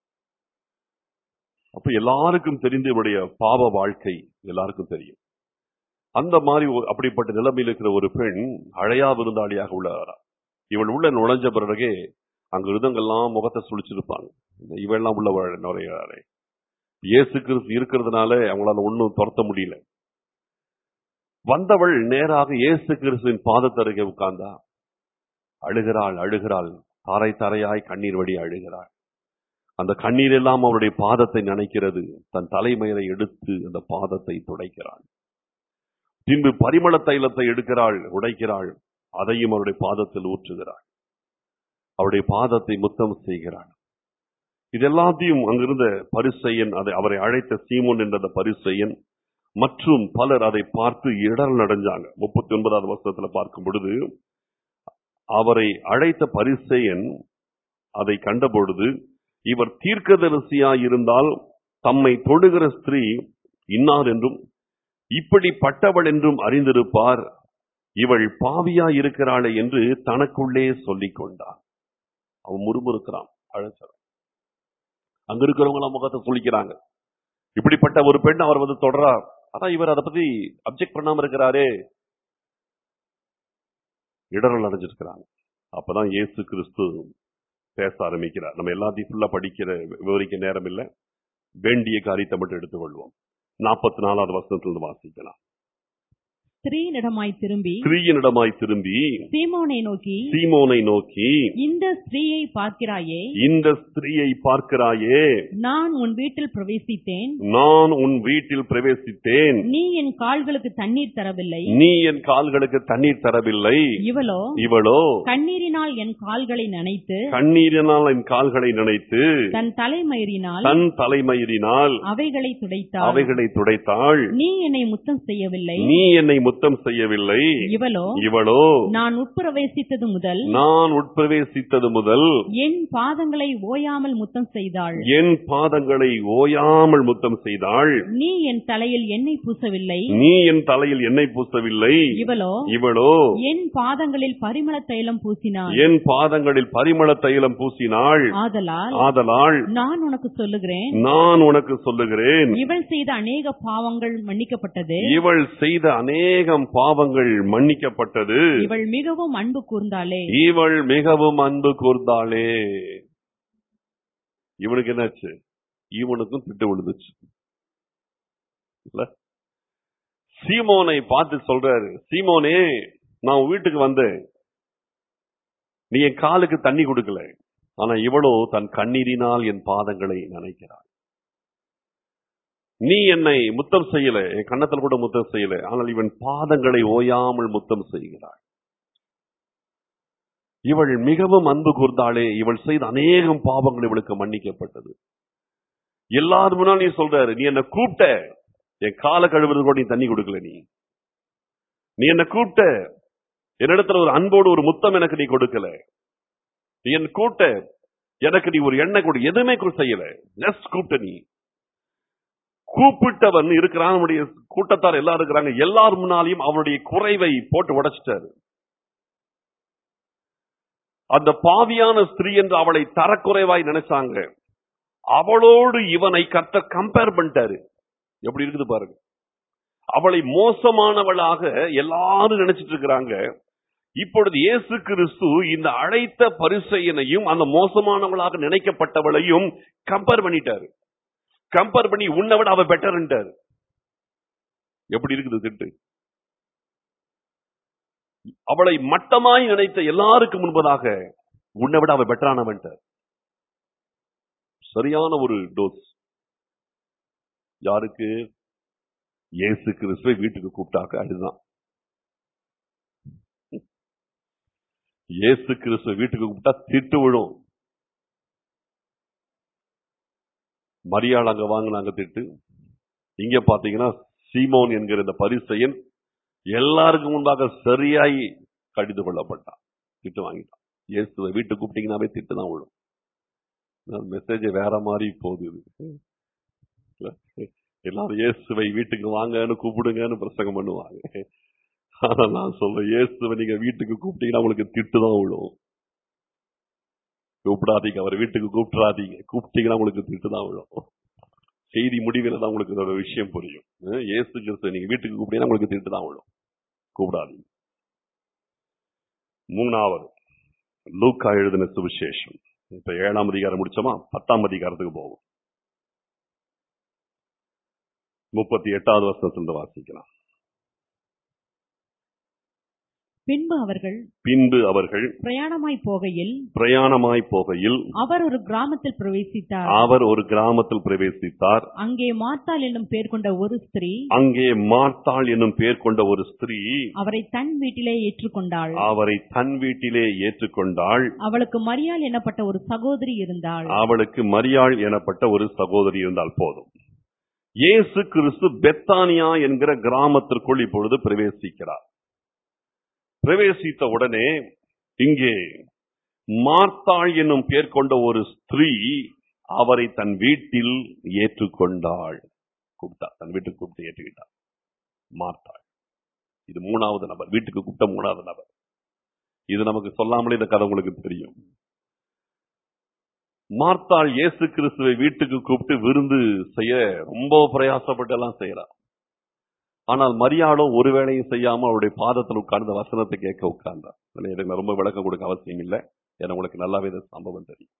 [SPEAKER 1] அப்ப எல்லாருக்கும் தெரிந்து இவளுடைய பாவ வாழ்க்கை எல்லாருக்கும் தெரியும் அந்த மாதிரி ஒரு- அப்படிப்பட்ட நிலைமையில் இருக்கிற ஒரு பெண் அழையா விருந்தாளியாக உள்ளாரா இவள் உள்ள நுழைஞ்ச பிறகே அங்க இருந்தவங்கெல்லாம் முகத்தை சுழிச்சிருப்பாங்க இந்த இவெல்லாம் உள்ள வ- நுழையிறாரே இயேசு கிறிஸ்து இருக்கிறதுனால அவங்களால ஒன்னும் துரத்த முடியல வந்தவள் நேராக இயேசு கிறிஸ்துவின் பாதத்தருகே உட்கார்ந்தா அழுகிறாள் அழுகிறாள் தாரை தாரையாய் கண்ணீர் வடி அழுகிறாள் அந்த கண்ணீர் எல்லாம் அவருடைய பாதத்தை நினைக்கிறது தன் தலைமயிரை எடுத்து அந்த பாதத்தை துடைக்கிறாள் பின்பு பரிமள தைலத்தை எடுக்கிறாள் உடைக்கிறாள் அதையும் அவருடைய பாதத்தில் ஊற்றுகிறாள் அவருடைய பாதத்தை முத்தம் செய்கிறாள் இது எல்லாத்தையும் அங்கிருந்த பரிசெயன் அதை அவரை அழைத்த சீமோன் என்ற அந்த பரிசெயன் மற்றும் பலர் அதை பார்த்து இடர் நடஞ்சாங்க முப்பத்தி ஒன்பதாவது வருஷத்துல பார்க்கும் பொழுது அவரை அழைத்த பரிசெயன் அதை கண்டபொழுது இவர் தீர்க்கதரிசியாய் இருந்தால் தம்மை தொடுகிற ஸ்திரீ இன்னார் என்றும் இப்படிப்பட்டவள் என்றும் அறிந்திருப்பார் இவள் பாவியா இருக்கிறாளே என்று தனக்குள்ளே சொல்லிக் கொண்டார் அவன் முறுமுறுக்கிறான் அழைச்சான் அங்க இருக்கிறவங்க முகத்தை சொல்லிக்கிறாங்க இப்படிப்பட்ட ஒரு பெண் அவர் வந்து தொடரார் அதான் இவர் அதை பத்தி அப்செக்ட் பண்ணாம இருக்கிறாரே இடரல் அடைஞ்சிருக்கிறாங்க அப்பதான் இயேசு கிறிஸ்து பேச ஆரம்பிக்கிறார் நம்ம எல்லாத்தையும் ஃபுல்லா படிக்கிற விவரிக்க நேரம் இல்லை வேண்டிய காரியத்தை மட்டும் எடுத்துக்கொள்வோம் நாற்பத்தி நாலாவது வருஷத்திலிருந்து வாசிக்கலாம்
[SPEAKER 2] ஸ்திரீனிடமாய் திரும்பி
[SPEAKER 1] ஸ்திரீயினிடமாய் திரும்பி
[SPEAKER 2] சீமோனை நோக்கி
[SPEAKER 1] சீமோனை நோக்கி
[SPEAKER 2] இந்த ஸ்திரீயை பார்க்கிறாயே
[SPEAKER 1] இந்த ஸ்திரீயை பார்க்கிறாயே
[SPEAKER 2] நான் உன் வீட்டில் பிரவேசித்தேன்
[SPEAKER 1] நான் உன் வீட்டில் பிரவேசித்தேன்
[SPEAKER 2] நீ என் கால்களுக்கு தண்ணீர் தரவில்லை
[SPEAKER 1] நீ என் கால்களுக்கு தண்ணீர் தரவில்லை
[SPEAKER 2] இவளோ
[SPEAKER 1] இவளோ
[SPEAKER 2] கண்ணீரினால் என் கால்களை நனைத்து
[SPEAKER 1] கண்ணீரினால் என் கால்களை நினைத்து
[SPEAKER 2] தன் தலைமயிரினால்
[SPEAKER 1] தன் தலைமயிரினால்
[SPEAKER 2] அவைகளை துடைத்தாள்
[SPEAKER 1] அவைகளை துடைத்தாள்
[SPEAKER 2] நீ என்னை முத்தம் செய்யவில்லை
[SPEAKER 1] நீ என்னை முத்தம் முத்தம் செய்யவில்லை
[SPEAKER 2] இவளோ
[SPEAKER 1] இவளோ
[SPEAKER 2] நான் உட்பிரவேசித்தது முதல்
[SPEAKER 1] நான் உட்பிரவேசித்தது முதல்
[SPEAKER 2] என் பாதங்களை ஓயாமல் முத்தம் செய்தாள்
[SPEAKER 1] என் பாதங்களை ஓயாமல் முத்தம் செய்தாள்
[SPEAKER 2] நீ என் தலையில் எண்ணெய் பூசவில்லை
[SPEAKER 1] நீ என் தலையில் எண்ணெய் பூசவில்லை
[SPEAKER 2] இவளோ
[SPEAKER 1] இவளோ
[SPEAKER 2] என் பாதங்களில் பரிமள தைலம் பூசினாள்
[SPEAKER 1] என் பாதங்களில் பரிமள தைலம் பூசினாள்
[SPEAKER 2] ஆதலால்
[SPEAKER 1] ஆதலால்
[SPEAKER 2] நான் உனக்கு சொல்லுகிறேன்
[SPEAKER 1] நான் உனக்கு சொல்லுகிறேன்
[SPEAKER 2] இவள் செய்த அநேக பாவங்கள் மன்னிக்கப்பட்டது
[SPEAKER 1] இவள் செய்த அநேகம் பாவங்கள் மன்னிக்கப்பட்டது
[SPEAKER 2] இவள் மிகவும் அன்பு கூர்ந்தாளே
[SPEAKER 1] இவள் மிகவும் அன்பு கூர்ந்தாளே இவனுக்கு என்னாச்சு இவனுக்கும் திட்டு விழுந்துச்சு இல்ல சீமோனை பார்த்து சொல்றாரு சீமோனே நான் உன் வீட்டுக்கு வந்தேன் நீ என் காலுக்கு தண்ணி கொடுக்கல ஆனா இவளோ தன் கண்ணீரினால் என் பாதங்களை நினைக்கிறாள் நீ என்னை முத்தம் செய்யல என் கன்னத்தில் கூட முத்தம் செய்யல ஆனால் இவன் பாதங்களை ஓயாமல் முத்தம் செய்கிறாள் இவள் மிகவும் அன்பு கூர்ந்தாளே இவள் செய்த அநேகம் பாவங்கள் இவளுக்கு மன்னிக்கப்பட்டது எல்லாரும் முன்னால் நீ சொல்றாரு நீ என்ன கூப்பிட்ட என் காலை கழுவுறது கூட நீ தண்ணி கொடுக்கல நீ நீ என்ன கூப்பிட்ட என்னிடத்துல ஒரு அன்போடு ஒரு முத்தம் எனக்கு நீ கொடுக்கல நீ என்ன கூப்பிட்ட எனக்கு நீ ஒரு எண்ணெய் கொடு எதுவுமே கொடு செய்யல ஜஸ்ட் கூப்பிட்ட நீ கூப்பிட்டவன் இருக்கிறான் நம்முடைய கூட்டத்தார் எல்லாரும் இருக்கிறாங்க எல்லார் முன்னாலையும் அவனுடைய குறைவை போட்டு உடைச்சிட்டாரு அந்த பாவியான ஸ்திரீ என்று அவளை தரக்குறைவாய் நினைச்சாங்க அவளோடு இவனை கத்த கம்பேர் பண்ணிட்டாரு எப்படி இருக்குது பாருங்க அவளை மோசமானவளாக எல்லாரும் நினைச்சிட்டு இருக்கிறாங்க இப்பொழுது இயேசு கிறிஸ்து இந்த அழைத்த பரிசையனையும் அந்த மோசமானவளாக நினைக்கப்பட்டவளையும் கம்பேர் பண்ணிட்டாரு கம்பேர் பண்ணி உன்னை விட அவ பெட்டர்ன்ட்டாரு எப்படி இருக்குது திட்டு அவளை மட்டமாய் நினைத்த எல்லாருக்கும் முன்பதாக உன்னை விட அவ பெட்டரானவன்ட்டார் சரியான ஒரு டோஸ் யாருக்கு இயேசு கிறிஸ்துவை வீட்டுக்கு கூப்பிட்டாக்க அதுதான் இயேசு கிறிஸ்துவை வீட்டுக்கு கூப்பிட்டா திட்டு விழும் மரியாள் அங்க வாங்கினாங்க திட்டு இங்க பாத்தீங்கன்னா சீமோன் என்கிற இந்த பரிசையன் எல்லாருக்கும் முன்பாக சரியாய் கடிந்து கொள்ளப்பட்டான் திட்டு வாங்கிட்டான் இயேசுவை வீட்டுக்கு கூப்பிட்டீங்கன்னாவே திட்டு தான் விழும் மெசேஜ் வேற மாதிரி போகுது இது. இல்ல? எல்லாரும் இயேசுவை வீட்டுக்கு வாங்கன்னு கூப்பிடுங்கன்னு பிரசங்கம் பண்ணுவாங்க ஆனா நான் சொல்றேன் இயேசுவை நீங்க வீட்டுக்கு கூப்பிட்டீங்கன்னா உங்களுக்கு திட்டு தான் விழும் கூப்பிடாதீங்க அவர் வீட்டுக்கு கூப்பிடாதீங்க கூப்பிட்டீங்கன்னா உங்களுக்கு திட்டு தான் விழும் செய்தி முடிவில் தான் உங்களுக்கு இதோட விஷயம் புரியும் அஹ் இயேசு கிறிஸ்து நீங்க வீட்டுக்கு கூப்பிட்டீங்கன்னா உங்களுக்கு திட்டு தான் விழும் கூப்பிடாதீங்க மூணாவது லூக்கா எழுதின சுவிசேஷம் இப்ப ஏழாம் அதிகாரம் முடிச்சோமா பத்தாம் அதிகாரத்துக்கு போவோம் முப்பத்தி எட்டாவது வருஷத்துல வாசிக்கலாம்
[SPEAKER 2] பின்பு அவர்கள்
[SPEAKER 1] பின்பு அவர்கள்
[SPEAKER 2] பிரயாணமாய் போகையில்
[SPEAKER 1] பிரயாணமாய் போகையில்
[SPEAKER 2] அவர் ஒரு கிராமத்தில் பிரவேசித்தார்
[SPEAKER 1] அவர் ஒரு கிராமத்தில் பிரவேசித்தார்
[SPEAKER 2] அங்கே மார்த்தாள் என்னும் பேர் கொண்ட ஒரு ஸ்திரீ
[SPEAKER 1] அங்கே மார்த்தாள் என்னும் பெயர் கொண்ட ஒரு ஸ்திரீ
[SPEAKER 2] அவரை தன் வீட்டிலே ஏற்றுக்கொண்டாள்
[SPEAKER 1] அவரை தன் வீட்டிலே ஏற்றுக்கொண்டாள்
[SPEAKER 2] அவளுக்கு மரியாள் எனப்பட்ட ஒரு சகோதரி இருந்தாள்
[SPEAKER 1] அவளுக்கு மரியாள் எனப்பட்ட ஒரு சகோதரி இருந்தால் போதும் இயேசு கிறிஸ்து பெத்தானியா என்கிற கிராமத்திற்குள் இப்பொழுது பிரவேசிக்கிறார் பிரவேசித்த உடனே இங்கே மார்த்தாள் என்னும் பேர் கொண்ட ஒரு ஸ்திரீ அவரை தன் வீட்டில் ஏற்றுக்கொண்டாள் கூப்பிட்டா தன் வீட்டுக்கு கூப்பிட்டு ஏற்றுக்கிட்டார் மார்த்தாள் இது மூணாவது நபர் வீட்டுக்கு கூப்பிட்ட மூணாவது நபர் இது நமக்கு சொல்லாமலே இந்த கதை உங்களுக்கு தெரியும் மார்த்தாள் இயேசு கிறிஸ்துவை வீட்டுக்கு கூப்பிட்டு விருந்து செய்ய ரொம்ப பிரயாசப்பட்டு எல்லாம் செய்யறா ஆனால் மரியாளும் ஒரு வேளையும் செய்யாம அவருடைய பாதத்தில் உட்கார்ந்த வசனத்தை கேட்க உட்கார்ந்தார் இதுல எனக்கு நான் ரொம்ப விளக்கம் கொடுக்க அவசியம் இல்லை ஏன்னா உங்களுக்கு நல்லாவே இந்த சம்பவம் தெரியும்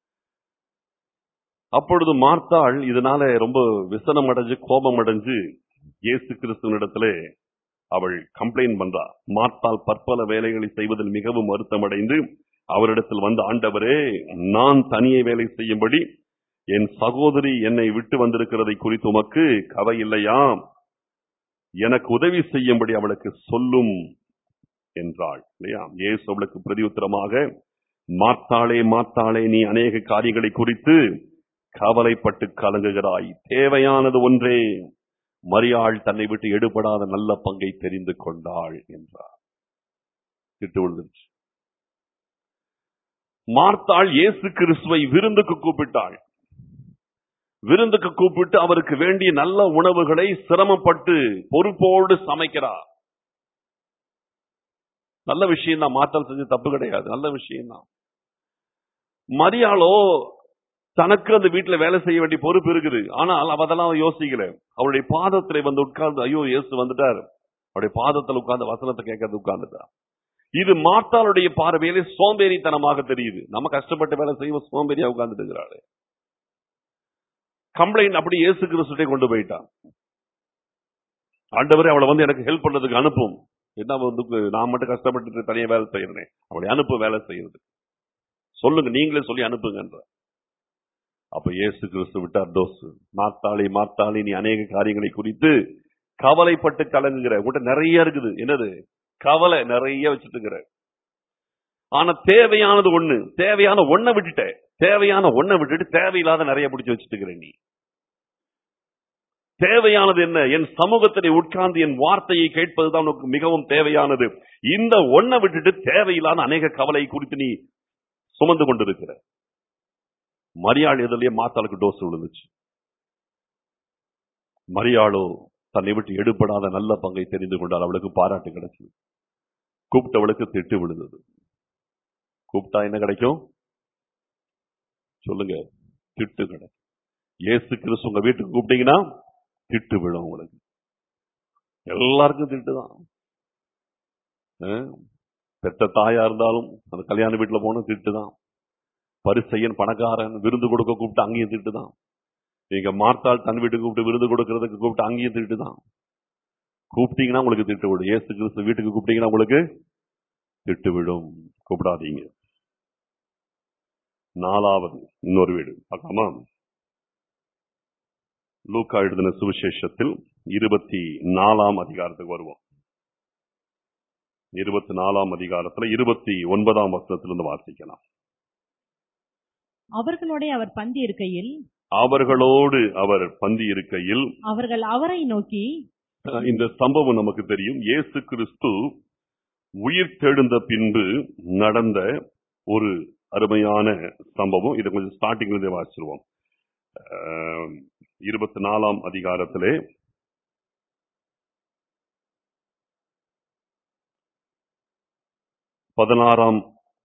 [SPEAKER 1] அப்பொழுது மார்த்தாள் இதனால ரொம்ப விசனம் அடைஞ்சு கோபம் அடைஞ்சு இயேசு கிறிஸ்துவனிடத்திலே அவள் கம்ப்ளைண்ட் பண்றா மார்த்தாள் பற்பல வேலைகளை செய்வதில் மிகவும் வருத்தமடைந்து அவரிடத்தில் வந்த ஆண்டவரே நான் தனியே வேலை செய்யும்படி என் சகோதரி என்னை விட்டு வந்திருக்கிறதை குறித்து உமக்கு கவை இல்லையா எனக்கு உதவி செய்யும்படி அவளுக்கு சொல்லும் என்றாள் இல்லையா இயேசு அவளுக்கு பிரதியுத்தரமாக மாத்தாளே மாத்தாளே நீ அநேக காரியங்களை குறித்து கவலைப்பட்டு கலங்குகிறாய் தேவையானது ஒன்றே மரியாள் தன்னை விட்டு எடுபடாத நல்ல பங்கை தெரிந்து கொண்டாள் என்றார் திட்டு விழுந்துருச்சு மார்த்தாள் இயேசு கிறிஸ்துவை விருந்துக்கு கூப்பிட்டாள் விருந்துக்கு கூப்பிட்டு அவருக்கு வேண்டிய நல்ல உணவுகளை சிரமப்பட்டு பொறுப்போடு சமைக்கிறார் நல்ல விஷயம் தான் மாற்றல் செஞ்சு தப்பு கிடையாது நல்ல விஷயம் தான் மரியாளோ தனக்கு அந்த வீட்டுல வேலை செய்ய வேண்டிய பொறுப்பு இருக்குது ஆனால் அவ அதெல்லாம் யோசிக்கல அவருடைய பாதத்துல வந்து உட்கார்ந்து ஐயோ இயேசு வந்துட்டார் அவருடைய பாதத்துல உட்கார்ந்து வசனத்தை கேட்கறது உட்கார்ந்துட்டா இது மார்த்தாளுடைய பார்வையிலே சோம்பேறித்தனமாக தெரியுது நம்ம கஷ்டப்பட்டு வேலை செய்வோம் சோம்பேறியா உட்கார்ந்துட்டு இருக்கிறாள் கம்ப்ளைண்ட் அப்படி இயேசு கிறிஸ்துட்டே கொண்டு போயிட்டான் ஆண்டவரே அவளை வந்து எனக்கு ஹெல்ப் பண்றதுக்கு அனுப்பும் என்ன வந்து நான் மட்டும் கஷ்டப்பட்டு தனியா வேலை செய்யறேன் அவளை அனுப்பு வேலை செய்யறது சொல்லுங்க நீங்களே சொல்லி அனுப்புங்கன்ற அப்ப இயேசு கிறிஸ்து விட்டார் டோஸ் மாத்தாளி மாத்தாளி நீ அநேக காரியங்களை குறித்து கவலைப்பட்டு கலங்குகிற உங்கள்கிட்ட நிறைய இருக்குது என்னது கவலை நிறைய வச்சுட்டு இருக்கிற ஆனா தேவையானது ஒண்ணு தேவையான ஒண்ணை விட்டுட்ட தேவையான ஒண்ணை விட்டுட்டு தேவையில்லாத நிறைய பிடிச்சு வச்சுட்டு இருக்கிற நீ தேவையானது என்ன என் சமூகத்திலே உட்கார்ந்து என் வார்த்தையை கேட்பதுதான் உனக்கு மிகவும் தேவையானது இந்த ஒன்னை விட்டுட்டு தேவையில்லாத அநேக கவலை குறித்து நீ சுமந்து கொண்டிருக்கிற மரியாள் எதிலே மாத்தாளுக்கு டோஸ் விழுந்துச்சு மரியாளோ தன்னை விட்டு எடுபடாத நல்ல பங்கை தெரிந்து கொண்டால் அவளுக்கு பாராட்டு கிடைச்சது கூப்பிட்டவளுக்கு திட்டு விழுந்தது கூப்பிட்டா என்ன கிடைக்கும் சொல்லுங்க திட்டு கிடைக்கும் இயேசு கிறிஸ்து உங்க வீட்டுக்கு கூப்பிட்டீங்கன்னா திட்டு விழும் உங்களுக்கு எல்லாருக்கும் திட்டு தான் பெத்த தாயா இருந்தாலும் அந்த கல்யாண வீட்டுல போன திட்டு தான் பரிசையன் பணக்காரன் விருந்து கொடுக்க கூப்பிட்டு அங்கேயும் திட்டு தான் நீங்க மார்த்தாள் தன் வீட்டுக்கு கூப்பிட்டு விருந்து கொடுக்கறதுக்கு கூப்பிட்டு அங்கேயும் திட்டு தான் கூப்பிட்டீங்கன்னா உங்களுக்கு திட்டு விடும் ஏசு கிறிஸ்து வீட்டுக்கு கூப்பிட்டீங்கன்னா உங்களுக்கு திட்டு விடும் கூப்பிடாதீங்க நாலாவது இன்னொரு வீடு பார்க்காமா லூக்கா எழுதின சுவிசேஷத்தில் இருபத்தி நாலாம் அதிகாரத்துக்கு வருவோம் இருபத்தி நாலாம் அதிகாரத்துல இருபத்தி ஒன்பதாம் வசனத்திலிருந்து வாசிக்கலாம்
[SPEAKER 2] அவர்களோட அவர் பந்தி இருக்கையில்
[SPEAKER 1] அவர்களோடு அவர் பந்தி இருக்கையில்
[SPEAKER 2] அவர்கள் அவரை நோக்கி
[SPEAKER 1] இந்த சம்பவம் நமக்கு தெரியும் இயேசு கிறிஸ்து உயிர் தெழுந்த பின்பு நடந்த ஒரு அருமையான சம்பவம் இதை கொஞ்சம் ஸ்டார்டிங்ல இருந்தே வாசிச்சிருவோம் இருபத்தி நாலாம் அதிகாரத்திலே பதினாறாம்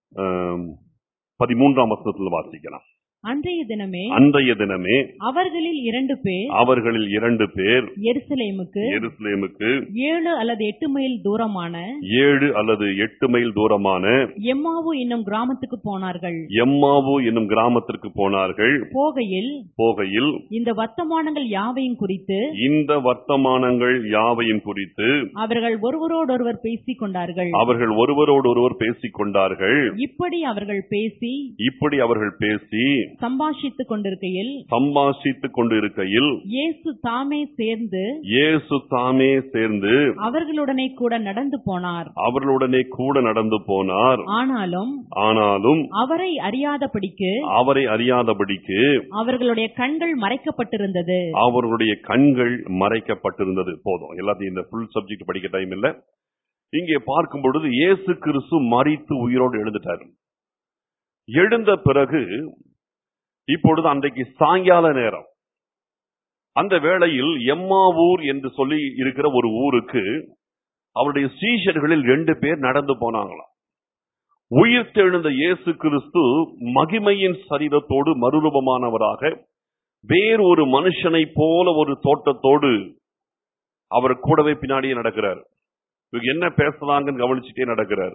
[SPEAKER 1] பதிமூன்றாம் வசனத்தில் வாசிக்கலாம்
[SPEAKER 2] அன்றைய தினமே
[SPEAKER 1] அன்றைய தினமே
[SPEAKER 2] அவர்களில் இரண்டு பேர்
[SPEAKER 1] அவர்களில் இரண்டு பேர்
[SPEAKER 2] எருசலேமுக்கு
[SPEAKER 1] எருசலேமுக்கு
[SPEAKER 2] ஏழு அல்லது எட்டு மைல் தூரமான
[SPEAKER 1] ஏழு அல்லது எட்டு மைல் தூரமான
[SPEAKER 2] எம்மாவு என்னும் கிராமத்துக்கு போனார்கள்
[SPEAKER 1] எம்மாவு என்னும் கிராமத்திற்கு போனார்கள்
[SPEAKER 2] போகையில்
[SPEAKER 1] போகையில்
[SPEAKER 2] இந்த வர்த்தமானங்கள் யாவையும் குறித்து
[SPEAKER 1] இந்த வர்த்தமானங்கள் யாவையும் குறித்து
[SPEAKER 2] அவர்கள் ஒருவரோடொருவர் பேசிக் கொண்டார்கள்
[SPEAKER 1] அவர்கள் ஒருவரோடு ஒருவர் பேசிக் கொண்டார்கள்
[SPEAKER 2] இப்படி அவர்கள் பேசி
[SPEAKER 1] இப்படி அவர்கள் பேசி
[SPEAKER 2] சம்பாஷித்துக் கொண்டிருக்கையில்
[SPEAKER 1] சம்பாஷித்துக் கொண்டு இருக்கையில்
[SPEAKER 2] இயேசு தாமே சேர்ந்து
[SPEAKER 1] இயேசு தாமே சேர்ந்து
[SPEAKER 2] அவர்களுடனே கூட நடந்து போனார்
[SPEAKER 1] அவர்களுடனே கூட நடந்து போனார்
[SPEAKER 2] ஆனாலும்
[SPEAKER 1] ஆனாலும்
[SPEAKER 2] அவரை அறியாதபடிக்கு
[SPEAKER 1] அவரை அறியாதபடிக்கு
[SPEAKER 2] அவர்களுடைய கண்கள் மறைக்கப்பட்டிருந்தது
[SPEAKER 1] அவர்களுடைய கண்கள் மறைக்கப்பட்டிருந்தது போதும் எல்லாத்தையும் இந்த ஃபுல் சப்ஜெக்ட் படிக்க டைம் இல்ல இங்கே பார்க்கும் பொழுது இயேசு கிறிஸ்து மறித்து உயிரோடு எழுந்துட்டார் எழுந்த பிறகு இப்பொழுது அன்றைக்கு சாயங்கால நேரம் அந்த வேளையில் எம்மாவூர் என்று சொல்லி இருக்கிற ஒரு ஊருக்கு அவருடைய சீஷர்களில் ரெண்டு பேர் நடந்து போனாங்களாம் உயிர் தெழுந்த இயேசு கிறிஸ்து மகிமையின் சரீரத்தோடு மறுரூபமானவராக வேறு ஒரு மனுஷனை போல ஒரு தோட்டத்தோடு அவர் கூடவே பின்னாடியே நடக்கிறார் இவங்க என்ன பேசுறாங்கன்னு கவனிச்சுட்டே நடக்கிறார்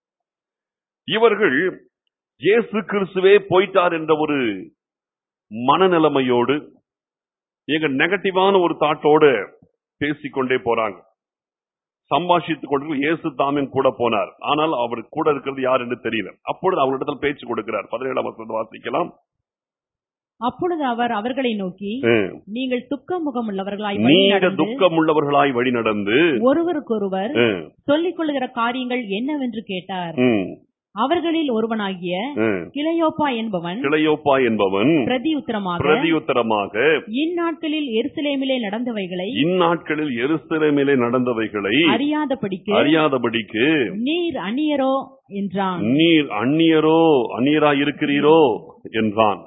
[SPEAKER 1] இவர்கள் இயேசு கிறிஸ்துவே போயிட்டார் என்ற ஒரு மனநிலைமையோடு எங்க நெகட்டிவான ஒரு தாட்டோடு பேசிக்கொண்டே போறாங்க சம்பாஷித்துக் கொண்டு இயேசு தாமின் கூட போனார் ஆனால் அவர் கூட இருக்கிறது யார் என்று தெரியல அப்பொழுது அவரிடத்தில் பேச்சு கொடுக்கிறார் பதினேழாம் வசனத்தை வாசிக்கலாம்
[SPEAKER 2] அப்பொழுது அவர் அவர்களை நோக்கி
[SPEAKER 1] ம்.
[SPEAKER 2] நீங்கள் துக்க முகமுள்ளவர்களாய் வழி
[SPEAKER 1] நீங்க
[SPEAKER 2] நடந்து
[SPEAKER 1] துக்கமுள்ளவர்களாய் வழி நடந்து
[SPEAKER 2] ஒருவருக்கொருவர்
[SPEAKER 1] ம்,
[SPEAKER 2] சொல்லிக் கொள்ளுகிற காரியங்கள் என்னவென்று கேட்டார்
[SPEAKER 1] ம்.
[SPEAKER 2] அவர்களில் ஒருவனாகிய
[SPEAKER 1] ம்.
[SPEAKER 2] கிளையோப்பா என்பவன்
[SPEAKER 1] கிளையோப்பா என்பவன்
[SPEAKER 2] பிரதியுத்தரமாக
[SPEAKER 1] பிரதியுத்தரமாக
[SPEAKER 2] இந்நாட்களில் எருசலேமிலே நடந்தவைகளை
[SPEAKER 1] இந்நாட்களில் எருசலேமிலே நடந்தவைகளை
[SPEAKER 2] அறியாதபடிக்கு
[SPEAKER 1] அறியாதபடிக்கு
[SPEAKER 2] நீர் அந்நியரோ என்றான்
[SPEAKER 1] நீர் அந்நியரோ அந்நியரா இருக்கிறீரோ என்றான்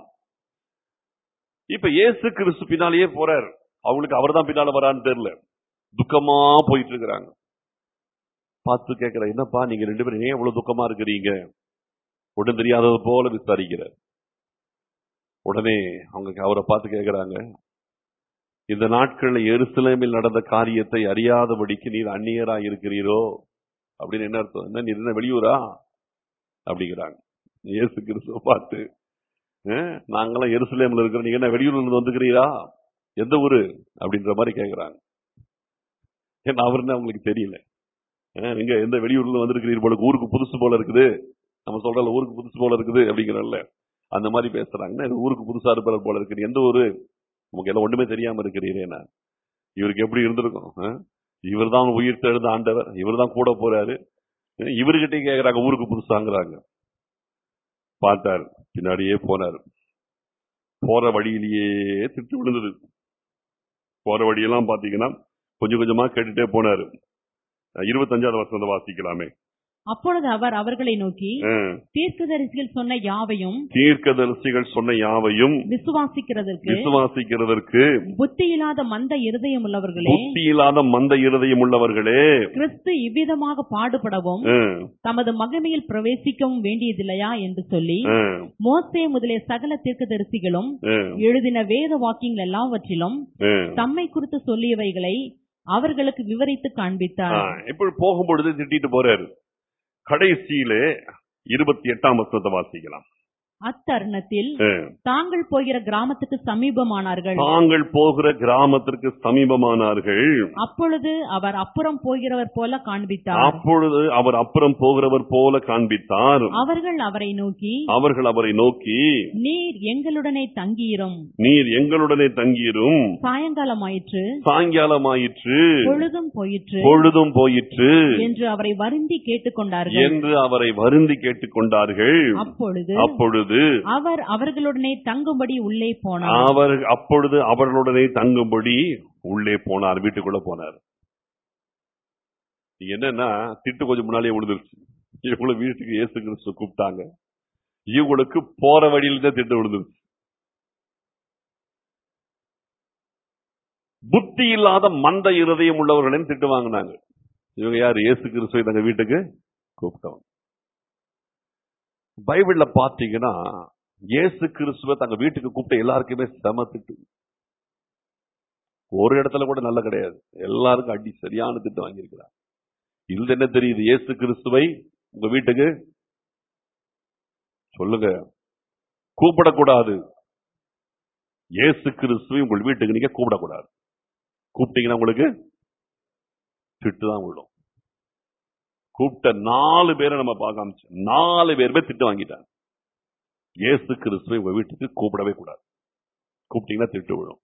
[SPEAKER 1] இப்ப இயேசு கிறிஸ்து பின்னாலேயே போறார் அவங்களுக்கு அவர்தான் பின்னால வரான்னு தெரியல துக்கமா போயிட்டு இருக்கிறாங்க பார்த்து கேட்கிற என்னப்பா நீங்க ரெண்டு பேரும் ஏன் இவ்வளவு துக்கமா இருக்கிறீங்க ஒன்றும் தெரியாதது போல விசாரிக்கிறார் உடனே அவங்க அவரை பார்த்து கேட்கிறாங்க இந்த நாட்கள்ல எருசலேமில் நடந்த காரியத்தை அறியாதபடிக்கு நீர் அந்நியரா இருக்கிறீரோ அப்படின்னு என்ன அர்த்தம் என்ன நீர் என்ன வெளியூரா அப்படிங்கிறாங்க இயேசு கிறிஸ்துவ பார்த்து "அஹ், நாங்கெல்லாம் எருசலேம்ல இருக்கிறோம் நீங்க என்ன வெளியூர்ல இருந்து வந்துக்கிறீரா எந்த ஊரு அப்படின்ற மாதிரி கேக்குறாங்க ஏன்னா அவருன்னு அவங்களுக்கு தெரியல அஹ், நீங்க எந்த வெளியூர்ல இருந்து வந்திருக்கிறீர் போல ஊருக்கு புதுசு போல இருக்குது நம்ம சொல்றல ஊருக்கு புதுசு போல இருக்குது அப்படிங்கிறல்ல அந்த மாதிரி பேசுறாங்க "என்ன, ஊருக்கு புதுசா இருப்பார் போல இருக்கு எந்த ஊரு நமக்கு எல்லாம் ஒண்ணுமே தெரியாம இருக்கிறீரேனா இவருக்கு எப்படி இருந்திருக்கும் இவர் தான் உயிர் தெழுந்த ஆண்டவர் இவர் தான் கூட போறாரு இவர்கிட்ட கேக்குறாங்க ஊருக்கு புதுசாங்கிறாங்க பார்த்தார் பின்னாடியே போனார் போற வழியிலேயே திட்டு விழுந்தது போற வழியெல்லாம் பாத்தீங்கன்னா கொஞ்சம் கொஞ்சமா கேட்டுட்டே போனாரு இருபத்தஞ்சாவது வருஷம் வாசிக்கலாமே
[SPEAKER 2] அப்பொழுது அவர் அவர்களை நோக்கி
[SPEAKER 1] அஹ்,
[SPEAKER 2] தீர்க்கதரிசிகள் சொன்ன யாவையும்
[SPEAKER 1] தீர்க்கதரிசிகள் சொன்ன யாவையும்
[SPEAKER 2] விசுவாசிக்கிறதற்கு
[SPEAKER 1] விசுவாசிக்கிறதற்கு
[SPEAKER 2] புத்தி இல்லாத மந்த இருதயம் உள்ளவர்களே
[SPEAKER 1] புத்தி இல்லாத மந்த இருதயம் உள்ளவர்களே
[SPEAKER 2] கிறிஸ்து இவ்விதமாக பாடுபடவும்
[SPEAKER 1] அஹ்,
[SPEAKER 2] தமது மகிமையில் பிரவேசிக்கவும் வேண்டியதில்லையா என்று சொல்லி
[SPEAKER 1] அஹ்,
[SPEAKER 2] மோசே முதலிய சகல தீர்க்கதரிசிகளும்
[SPEAKER 1] அஹ்,
[SPEAKER 2] எழுதின வேத வாக்கியங்கள் எல்லாவற்றிலும்
[SPEAKER 1] அஹ்.
[SPEAKER 2] தம்மை குறித்து சொல்லியவைகளை அவர்களுக்கு விவரித்து காண்பித்தார்
[SPEAKER 1] ஆ, இப்படி போகும்பொழுது திட்டிட்டு போறாரு கடைசியிலே இருபத்தி எட்டாம் வசனத்தை வாசிக்கலாம்
[SPEAKER 2] அத்தருணத்தில்
[SPEAKER 1] ஆ.
[SPEAKER 2] தாங்கள் போகிற கிராமத்துக்கு சமீபமானார்கள்
[SPEAKER 1] தாங்கள் போகிற கிராமத்திற்கு சமீபமானார்கள்
[SPEAKER 2] அப்பொழுது அவர் அப்புறம் போகிறவர் போல காண்பித்தார்
[SPEAKER 1] அப்பொழுது அவர் அப்புறம் போகிறவர் போல காண்பித்தார்
[SPEAKER 2] அவர்கள் அவரை நோக்கி
[SPEAKER 1] அவர்கள் அவரை நோக்கி
[SPEAKER 2] நீர் எங்களுடனே தங்கியிரும்
[SPEAKER 1] நீர் எங்களுடனே தங்கியிரும்
[SPEAKER 2] சாயங்காலமாயிற்று
[SPEAKER 1] சாயங்காலமாயிற்று
[SPEAKER 2] பொழுதும் போயிற்று
[SPEAKER 1] பொழுதும் போயிற்று
[SPEAKER 2] என்று அவரை வருந்தி கேட்டுக்கொண்டார்கள்
[SPEAKER 1] என்று அவரை வருந்தி கேட்டுக்கொண்டார்கள்
[SPEAKER 2] அப்பொழுது
[SPEAKER 1] அப்பொழுது
[SPEAKER 2] அவர் அவர்களுடனே தங்கும்படி உள்ளே போனார்
[SPEAKER 1] அவர் அப்பொழுது அவர்களுடனே தங்கும்படி உள்ளே போனார் வீட்டுக்குள்ள போனார் என்னன்னா திட்டு கொஞ்சம் முன்னாலே விழுந்துருச்சு இவங்களை வீட்டுக்கு இயேசு கிறிஸ்து கூப்பிட்டாங்க இவங்களுக்கு போற வழியில தான் திட்டு விழுந்துருச்சு புத்தி இல்லாத மந்த இருதயம் உள்ளவர்களையும் திட்டு வாங்கினாங்க இவங்க யார் இயேசு கிறிஸ்துவை தங்க வீட்டுக்கு கூப்பிட்டவங்க பைபிள்ல பாத்தீங்கன்னா இயேசு கிறிஸ்துவ தங்க வீட்டுக்கு கூப்பிட்ட எல்லாருக்குமே செம திட்டு ஒரு இடத்துல கூட நல்ல கிடையாது எல்லாருக்கும் அடி சரியான திட்டு வாங்கியிருக்கிறார் இதுல என்ன தெரியுது இயேசு கிறிஸ்துவை உங்க வீட்டுக்கு சொல்லுங்க கூப்பிடக்கூடாது இயேசு கிறிஸ்துவை உங்கள் வீட்டுக்கு நீங்க கூப்பிடக்கூடாது கூப்பிட்டீங்கன்னா உங்களுக்கு திட்டு தான் விழும் கூப்பிட்ட நாலு பேரை நம்ம பார்க்காம நாலு பேருமே திட்டு வாங்கிட்டாங்க இயேசு கிறிஸ்துவை உங்க வீட்டுக்கு கூப்பிடவே கூடாது கூப்பிட்டீங்கன்னா திட்டு விழும்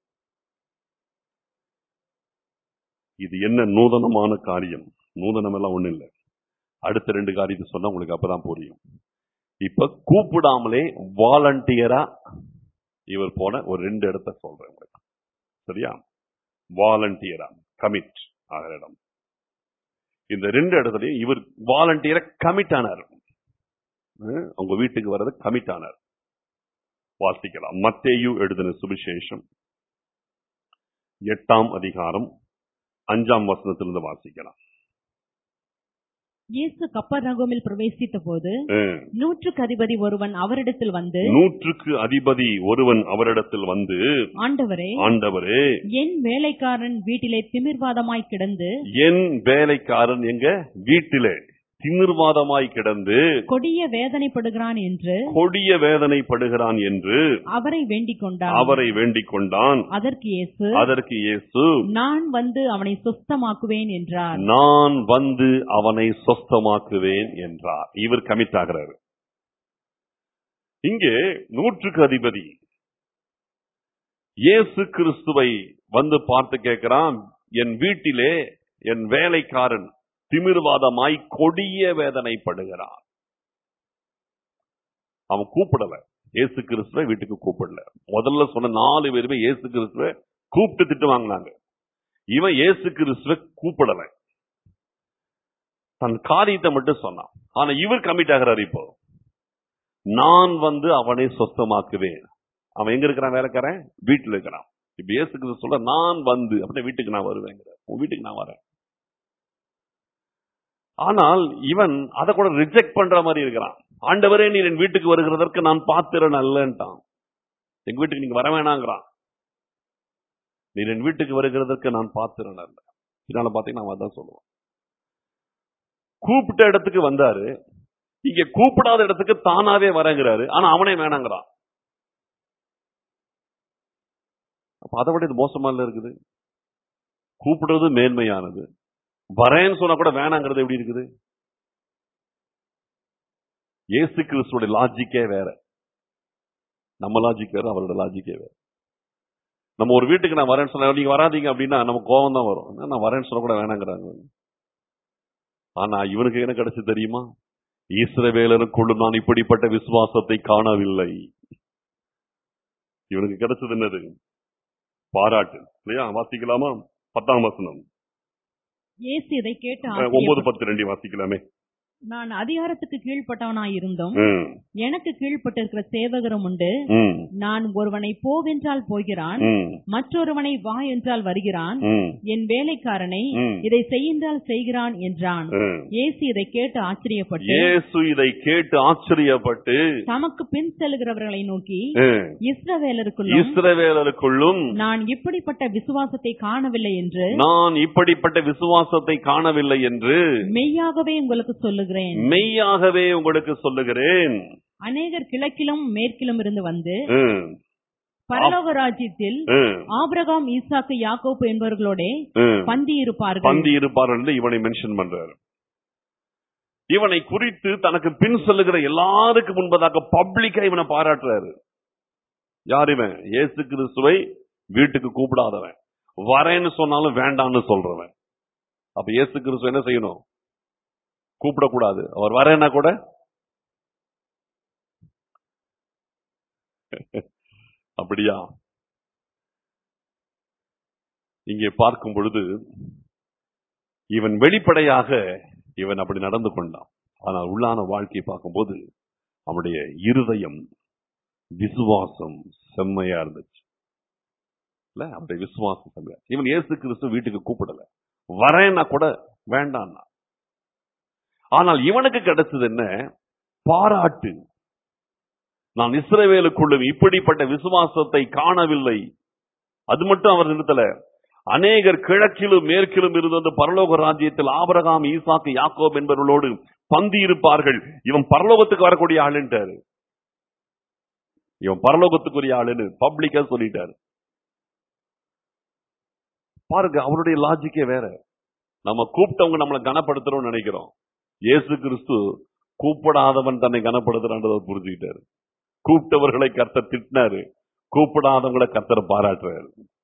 [SPEAKER 1] இது என்ன நூதனமான காரியம் நூதனம் எல்லாம் ஒண்ணும் இல்லை அடுத்த ரெண்டு காரியத்தை சொன்னா உங்களுக்கு அப்பதான் புரியும் இப்ப கூப்பிடாமலே வாலண்டியரா இவர் போன ஒரு ரெண்டு இடத்த சொல்றேன் உங்களுக்கு சரியா வாலண்டியரா கமிட் ஆகிற இடம் இந்த ரெண்டு இடத்துலயும் இவர் வாலண்டியரா கமிட் ஆனார் ஹம், உங்க வீட்டுக்கு வர்றது கமிட் ஆனார் வாசிக்கலாம் மத்தேயு எழுதின சுவிசேஷம் எட்டாம் அதிகாரம் அஞ்சாம் வசனத்திலிருந்து வாசிக்கலாம்
[SPEAKER 2] இயேசு கப்பர் நகோமில் பிரவேசித்த போது
[SPEAKER 1] ஹம்,
[SPEAKER 2] நூற்றுக்கு அதிபதி ஒருவன் அவரிடத்தில் வந்து
[SPEAKER 1] நூற்றுக்கு அதிபதி ஒருவன் அவரிடத்தில் வந்து
[SPEAKER 2] ஆண்டவரே
[SPEAKER 1] ஆண்டவரே
[SPEAKER 2] என் வேலைக்காரன் வீட்டிலே திமிர்வாதமாய் கிடந்து
[SPEAKER 1] என் வேலைக்காரன் எங்க வீட்டிலே திமிர்வாதமாய் கிடந்து
[SPEAKER 2] கொடிய வேதனைப்படுகிறான் என்று
[SPEAKER 1] கொடிய வேதனைப்படுகிறான் என்று
[SPEAKER 2] அவரை வேண்டிக் கொண்டார்
[SPEAKER 1] அவரை வேண்டிக் கொண்டான்
[SPEAKER 2] அதற்கு இயேசு
[SPEAKER 1] அதற்கு இயேசு
[SPEAKER 2] நான் வந்து அவனை சுத்தமாக்குவேன் என்றார்
[SPEAKER 1] நான் வந்து அவனை சொஸ்தமாக்குவேன் என்றார் இவர் கமிட் ஆகிறாரு இங்கே நூற்றுக்கு அதிபதி இயேசு கிறிஸ்துவை வந்து பார்த்து கேட்கிறான் என் வீட்டிலே என் வேலைக்காரன் திமிர்வாதமாய் கொடிய வேதனைப்படுகிறான் அவன் கூப்பிடல இயேசு கிறிஸ்துவை வீட்டுக்கு கூப்பிடல முதல்ல சொன்ன நாலு பேருமே இயேசு கிறிஸ்துவை கூப்பிட்டு திட்டு வாங்கினாங்க இவன் இயேசு கிறிஸ்துவை கூப்பிடல தன் காரியத்தை மட்டும் சொன்னான் ஆனா இவர் கமிட் ஆகிறார் இப்போ நான் வந்து அவனை சொத்தமாக்குவேன் அவன் எங்க இருக்கிறான் வேலைக்காரன் வீட்டுல இருக்கிறான் இப்ப இயேசு கிறிஸ்து சொல்ல நான் வந்து அப்படியே வீட்டுக்கு நான் வருவேங்கிற உன் வீட்டுக்கு நான் வரேன் ஆனால் இவன் அதை கூட ரிஜெக்ட் பண்ற மாதிரி இருக்கிறான் ஆண்டவரே நீ என் வீட்டுக்கு வருகிறதற்கு நான் பாத்திரன் அல்லன்ட்டான் எங்க வீட்டுக்கு நீங்க வர வேணாங்கிறான் நீ என் வீட்டுக்கு வருகிறதற்கு நான் பாத்திரன் அல்ல இதனால பாத்தீங்கன்னா அவன் அதான் சொல்லுவான் கூப்பிட்ட இடத்துக்கு வந்தாரு இங்க கூப்பிடாத இடத்துக்கு தானாவே வரங்கிறாரு ஆனா அவனே வேணாங்கிறான் அப்ப அதை விட இது மோசமா இல்ல இருக்குது கூப்பிடுறது மேன்மையானது வரேன்னு சொன்னா கூட வேணாங்கிறது எப்படி இருக்குது இயேசு கிறிஸ்துவோட லாஜிக்கே வேற நம்ம லாஜிக் வேற அவரோட லாஜிக்கே வேற நம்ம ஒரு வீட்டுக்கு நான் வரேன்னு சொன்னா நீங்க வராதீங்க அப்படின்னா நம்ம கோவம் தான் வரும் என்ன, நான் வரேன்னு சொல்ல கூட வேணாங்கிறாங்க ஆனா இவனுக்கு என்ன கிடைச்சு தெரியுமா ஈஸ்வரவேலனுக்குள்ள நான் இப்படிப்பட்ட விசுவாசத்தை காணவில்லை இவனுக்கு கிடைச்சது என்னது பாராட்டு இல்லையா வாசிக்கலாமா பத்தாம் வசனம்
[SPEAKER 2] இயேசு இதை கேட்டு
[SPEAKER 1] அஹ், ஒன்பது
[SPEAKER 2] ஆச்சரியப்பட்டு,
[SPEAKER 1] பத்து ரெண்டு வாசிக்கலாமே
[SPEAKER 2] நான் அதிகாரத்துக்கு கீழ்ப்பட்டவனாய் இருந்தும்
[SPEAKER 1] ம்,
[SPEAKER 2] எனக்கு கீழ்ப்பட்டிருக்கிற சேவகரும் உண்டு
[SPEAKER 1] ம்,
[SPEAKER 2] நான் ஒருவனை போவென்றால் போகிறான்
[SPEAKER 1] ம்,
[SPEAKER 2] மற்றொருவனை வா என்றால் வருகிறான்
[SPEAKER 1] ம்,
[SPEAKER 2] என் வேலைக்காரனை
[SPEAKER 1] ம்,
[SPEAKER 2] இதை செய்யுந்தால் செய்கிறான் என்றான்
[SPEAKER 1] ம்.
[SPEAKER 2] இயேசு இதை கேட்டு ஆச்சரியப்பட்டு
[SPEAKER 1] இயேசு இதை கேட்டு ஆச்சரியப்பட்டு
[SPEAKER 2] தமக்கு பின் செல்கிறவர்களை நோக்கி
[SPEAKER 1] ம்,
[SPEAKER 2] இஸ்ரவேலருக்குள்ளும்
[SPEAKER 1] இஸ்ரவேலருக்குள்ளும்
[SPEAKER 2] நான் இப்படிப்பட்ட விசுவாசத்தை காணவில்லை என்று
[SPEAKER 1] நான் இப்படிப்பட்ட விசுவாசத்தை காணவில்லை என்று
[SPEAKER 2] மெய்யாகவே உங்களுக்கு சொல்லுகிறேன்
[SPEAKER 1] மெய்யாகவே உங்களுக்கு சொல்லுகிறேன்
[SPEAKER 2] அநேகர் கிழக்கிலும் மேற்கிலும் இருந்து வந்து
[SPEAKER 1] ம்,
[SPEAKER 2] பரலோக ராஜ்யத்தில்
[SPEAKER 1] ம்,
[SPEAKER 2] ஆபிரகாம் ஈசாக்கு யாக்கோப்பு என்பவர்களோட
[SPEAKER 1] ம்.
[SPEAKER 2] பந்தி இருப்பார்கள்
[SPEAKER 1] பந்தி இருப்பார் என்று இவனை மென்ஷன் பண்றாரு இவனை குறித்து தனக்கு பின் சொல்லுகிற எல்லாருக்கும் முன்பதாக பப்ளிக்கா இவனை பாராட்டுறாரு யார் இவன் இயேசு கிறிஸ்துவை வீட்டுக்கு கூப்பிடாதவன் வரேன்னு சொன்னாலும் வேண்டான்னு சொல்றவன் அப்ப இயேசு கிறிஸ்து என்ன செய்யணும் கூப்பிடக்கூடாது அவர் வரேன்னா கூட அப்படியா இங்கே பார்க்கும் பொழுது இவன் வெளிப்படையாக இவன் அப்படி நடந்து கொண்டான் ஆனால் உள்ளான வாழ்க்கையை பார்க்கும்போது அவனுடைய இருதயம் விசுவாசம் செம்மையா இருந்துச்சு இல்ல அவருடைய விசுவாசம் செம்மையா இவன் இயேசு கிறிஸ்து வீட்டுக்கு கூப்பிடல வரேன்னா கூட வேண்டான்னா ஆனால் இவனுக்கு கிடைச்சது என்ன பாராட்டு நான் இஸ்ரவேலுக்குள்ளும் இப்படிப்பட்ட விசுவாசத்தை காணவில்லை அது மட்டும் அவர் நிறுத்தல அநேகர் கிழக்கிலும் மேற்கிலும் இருந்து அந்த பரலோக ராஜ்யத்தில் ஆபரகாம் ஈசாக்கு யாக்கோப் என்பவர்களோடு பந்தி இருப்பார்கள் இவன் பரலோகத்துக்கு வரக்கூடிய ஆளுன்ட்டாரு இவன் பரலோகத்துக்குரிய ஆளுன்னு பப்ளிக்கா சொல்லிட்டாரு பாருங்க அவருடைய லாஜிக்கே வேற நம்ம கூப்பிட்டவங்க நம்மளை கனப்படுத்துறோம்னு நினைக்கிறோம் இயேசு கிறிஸ்து கூப்பிடாதவன் தன்னை கனப்படுத்துறான்றதை புரிஞ்சுக்கிட்டாரு கூப்பிட்டவர்களை கர்த்தர் திட்டினாரு கூப்பிடாதவங்களை கர்த்தர் பாராட்டுறாரு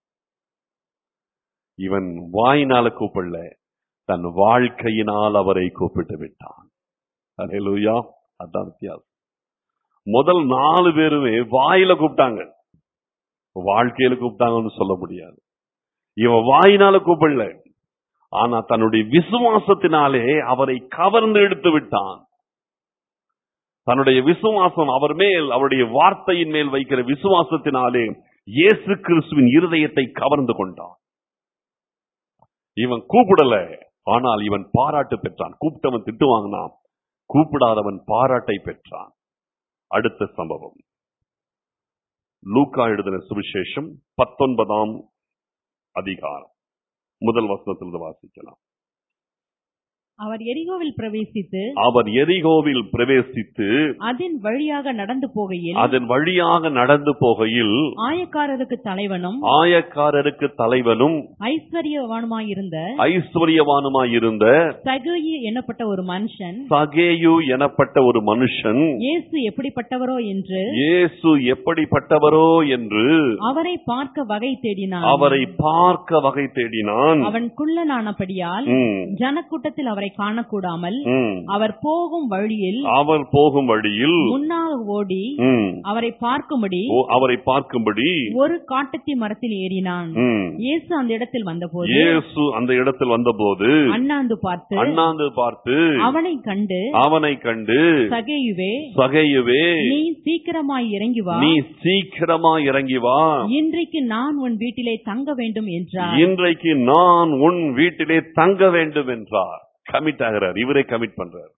[SPEAKER 1] இவன் வாயினால கூப்பிடல தன் வாழ்க்கையினால் அவரை கூப்பிட்டு விட்டான் அல்லேலூயா அதான் வித்தியாசம் முதல் நாலு பேருமே வாயில கூப்பிட்டாங்க வாழ்க்கையில கூப்பிட்டாங்கன்னு சொல்ல முடியாது இவன் வாயினால கூப்பிடல ஆனா தன்னுடைய விசுவாசத்தினாலே அவரை கவர்ந்து எடுத்து விட்டான் தன்னுடைய விசுவாசம் அவர் மேல் அவருடைய வார்த்தையின் மேல் வைக்கிற விசுவாசத்தினாலே இயேசு கிறிஸ்துவின் இருதயத்தை கவர்ந்து கொண்டான் இவன் கூப்பிடல ஆனால் இவன் பாராட்டு பெற்றான் கூப்பிட்டவன் திட்டு வாங்கினான் கூப்பிடாதவன் பாராட்டை பெற்றான் அடுத்த சம்பவம் லூக்கா எழுதின சுவிசேஷம் பத்தொன்பதாம் அதிகாரம் முதல் வசனத்திலிருந்து வாசிக்கலாம்
[SPEAKER 2] அவர் எரிகோவில் பிரவேசித்து
[SPEAKER 1] அவர் எரிகோவில் பிரவேசித்து
[SPEAKER 2] அதன் வழியாக நடந்து போகையில்
[SPEAKER 1] அதன் வழியாக நடந்து போகையில்
[SPEAKER 2] ஆயக்காரருக்கு தலைவனும்
[SPEAKER 1] ஆயக்காரருக்கு தலைவனும்
[SPEAKER 2] ஐஸ்வர்யவானுமாயிருந்த
[SPEAKER 1] ஐஸ்வர்யவானுமாயிருந்த
[SPEAKER 2] சகுயி எனப்பட்ட ஒரு மனுஷன்
[SPEAKER 1] சகேயு எனப்பட்ட ஒரு மனுஷன்
[SPEAKER 2] இயேசு எப்படிப்பட்டவரோ என்று
[SPEAKER 1] இயேசு எப்படிப்பட்டவரோ என்று
[SPEAKER 2] அவரை பார்க்க வகை தேடினான்
[SPEAKER 1] அவரை பார்க்க வகை தேடினான்
[SPEAKER 2] அவன் குள்ளனானபடியால்
[SPEAKER 1] ம்,
[SPEAKER 2] ஜனக்கூட்டத்தில் அவரை அவரை காணக்கூடாமல்
[SPEAKER 1] ம்.
[SPEAKER 2] அவர் போகும் வழியில்
[SPEAKER 1] அவர் போகும் வழியில்
[SPEAKER 2] முன்னால் ஓடி
[SPEAKER 1] ம்.
[SPEAKER 2] அவரை பார்க்கும்படி
[SPEAKER 1] ஓ, அவரை பார்க்கும்படி
[SPEAKER 2] ஒரு காட்டத்தி மரத்தில் ஏறினான்
[SPEAKER 1] ம்.
[SPEAKER 2] இயேசு அந்த இடத்தில் வந்தபோது
[SPEAKER 1] இயேசு அந்த இடத்தில் வந்தபோது
[SPEAKER 2] அண்ணாந்து பார்த்து
[SPEAKER 1] அண்ணாந்து பார்த்து
[SPEAKER 2] அவனை கண்டு
[SPEAKER 1] அவனை கண்டு
[SPEAKER 2] சகேயுவே
[SPEAKER 1] சகையுவே
[SPEAKER 2] நீ சீக்கிரமாய் இறங்கி வா
[SPEAKER 1] நீ சீக்கிரமா இறங்கி வா
[SPEAKER 2] இன்றைக்கு நான் உன் வீட்டிலே தங்க வேண்டும் என்றார்
[SPEAKER 1] இன்றைக்கு நான் உன் வீட்டிலே தங்க வேண்டும் என்றார் கமிட் ஆகிறார் இவரே கமிட் பண்றார்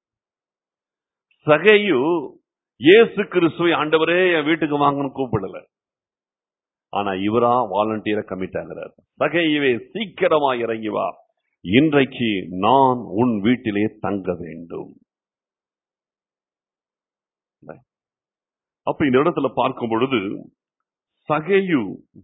[SPEAKER 1] சகையு இயேசு கிறிஸ்துவை ஆண்டவரே என் வீட்டுக்கு வாங்கன்னு கூப்பிடல ஆனா இவரா வாலண்டியரா கமிட் ஆகிறார் சகையுவே சீக்கிரமா இறங்கி வா இன்றைக்கு நான் உன் வீட்டிலே தங்க வேண்டும் அப்ப இந்த இடத்துல பார்க்கும் பொழுது சகையு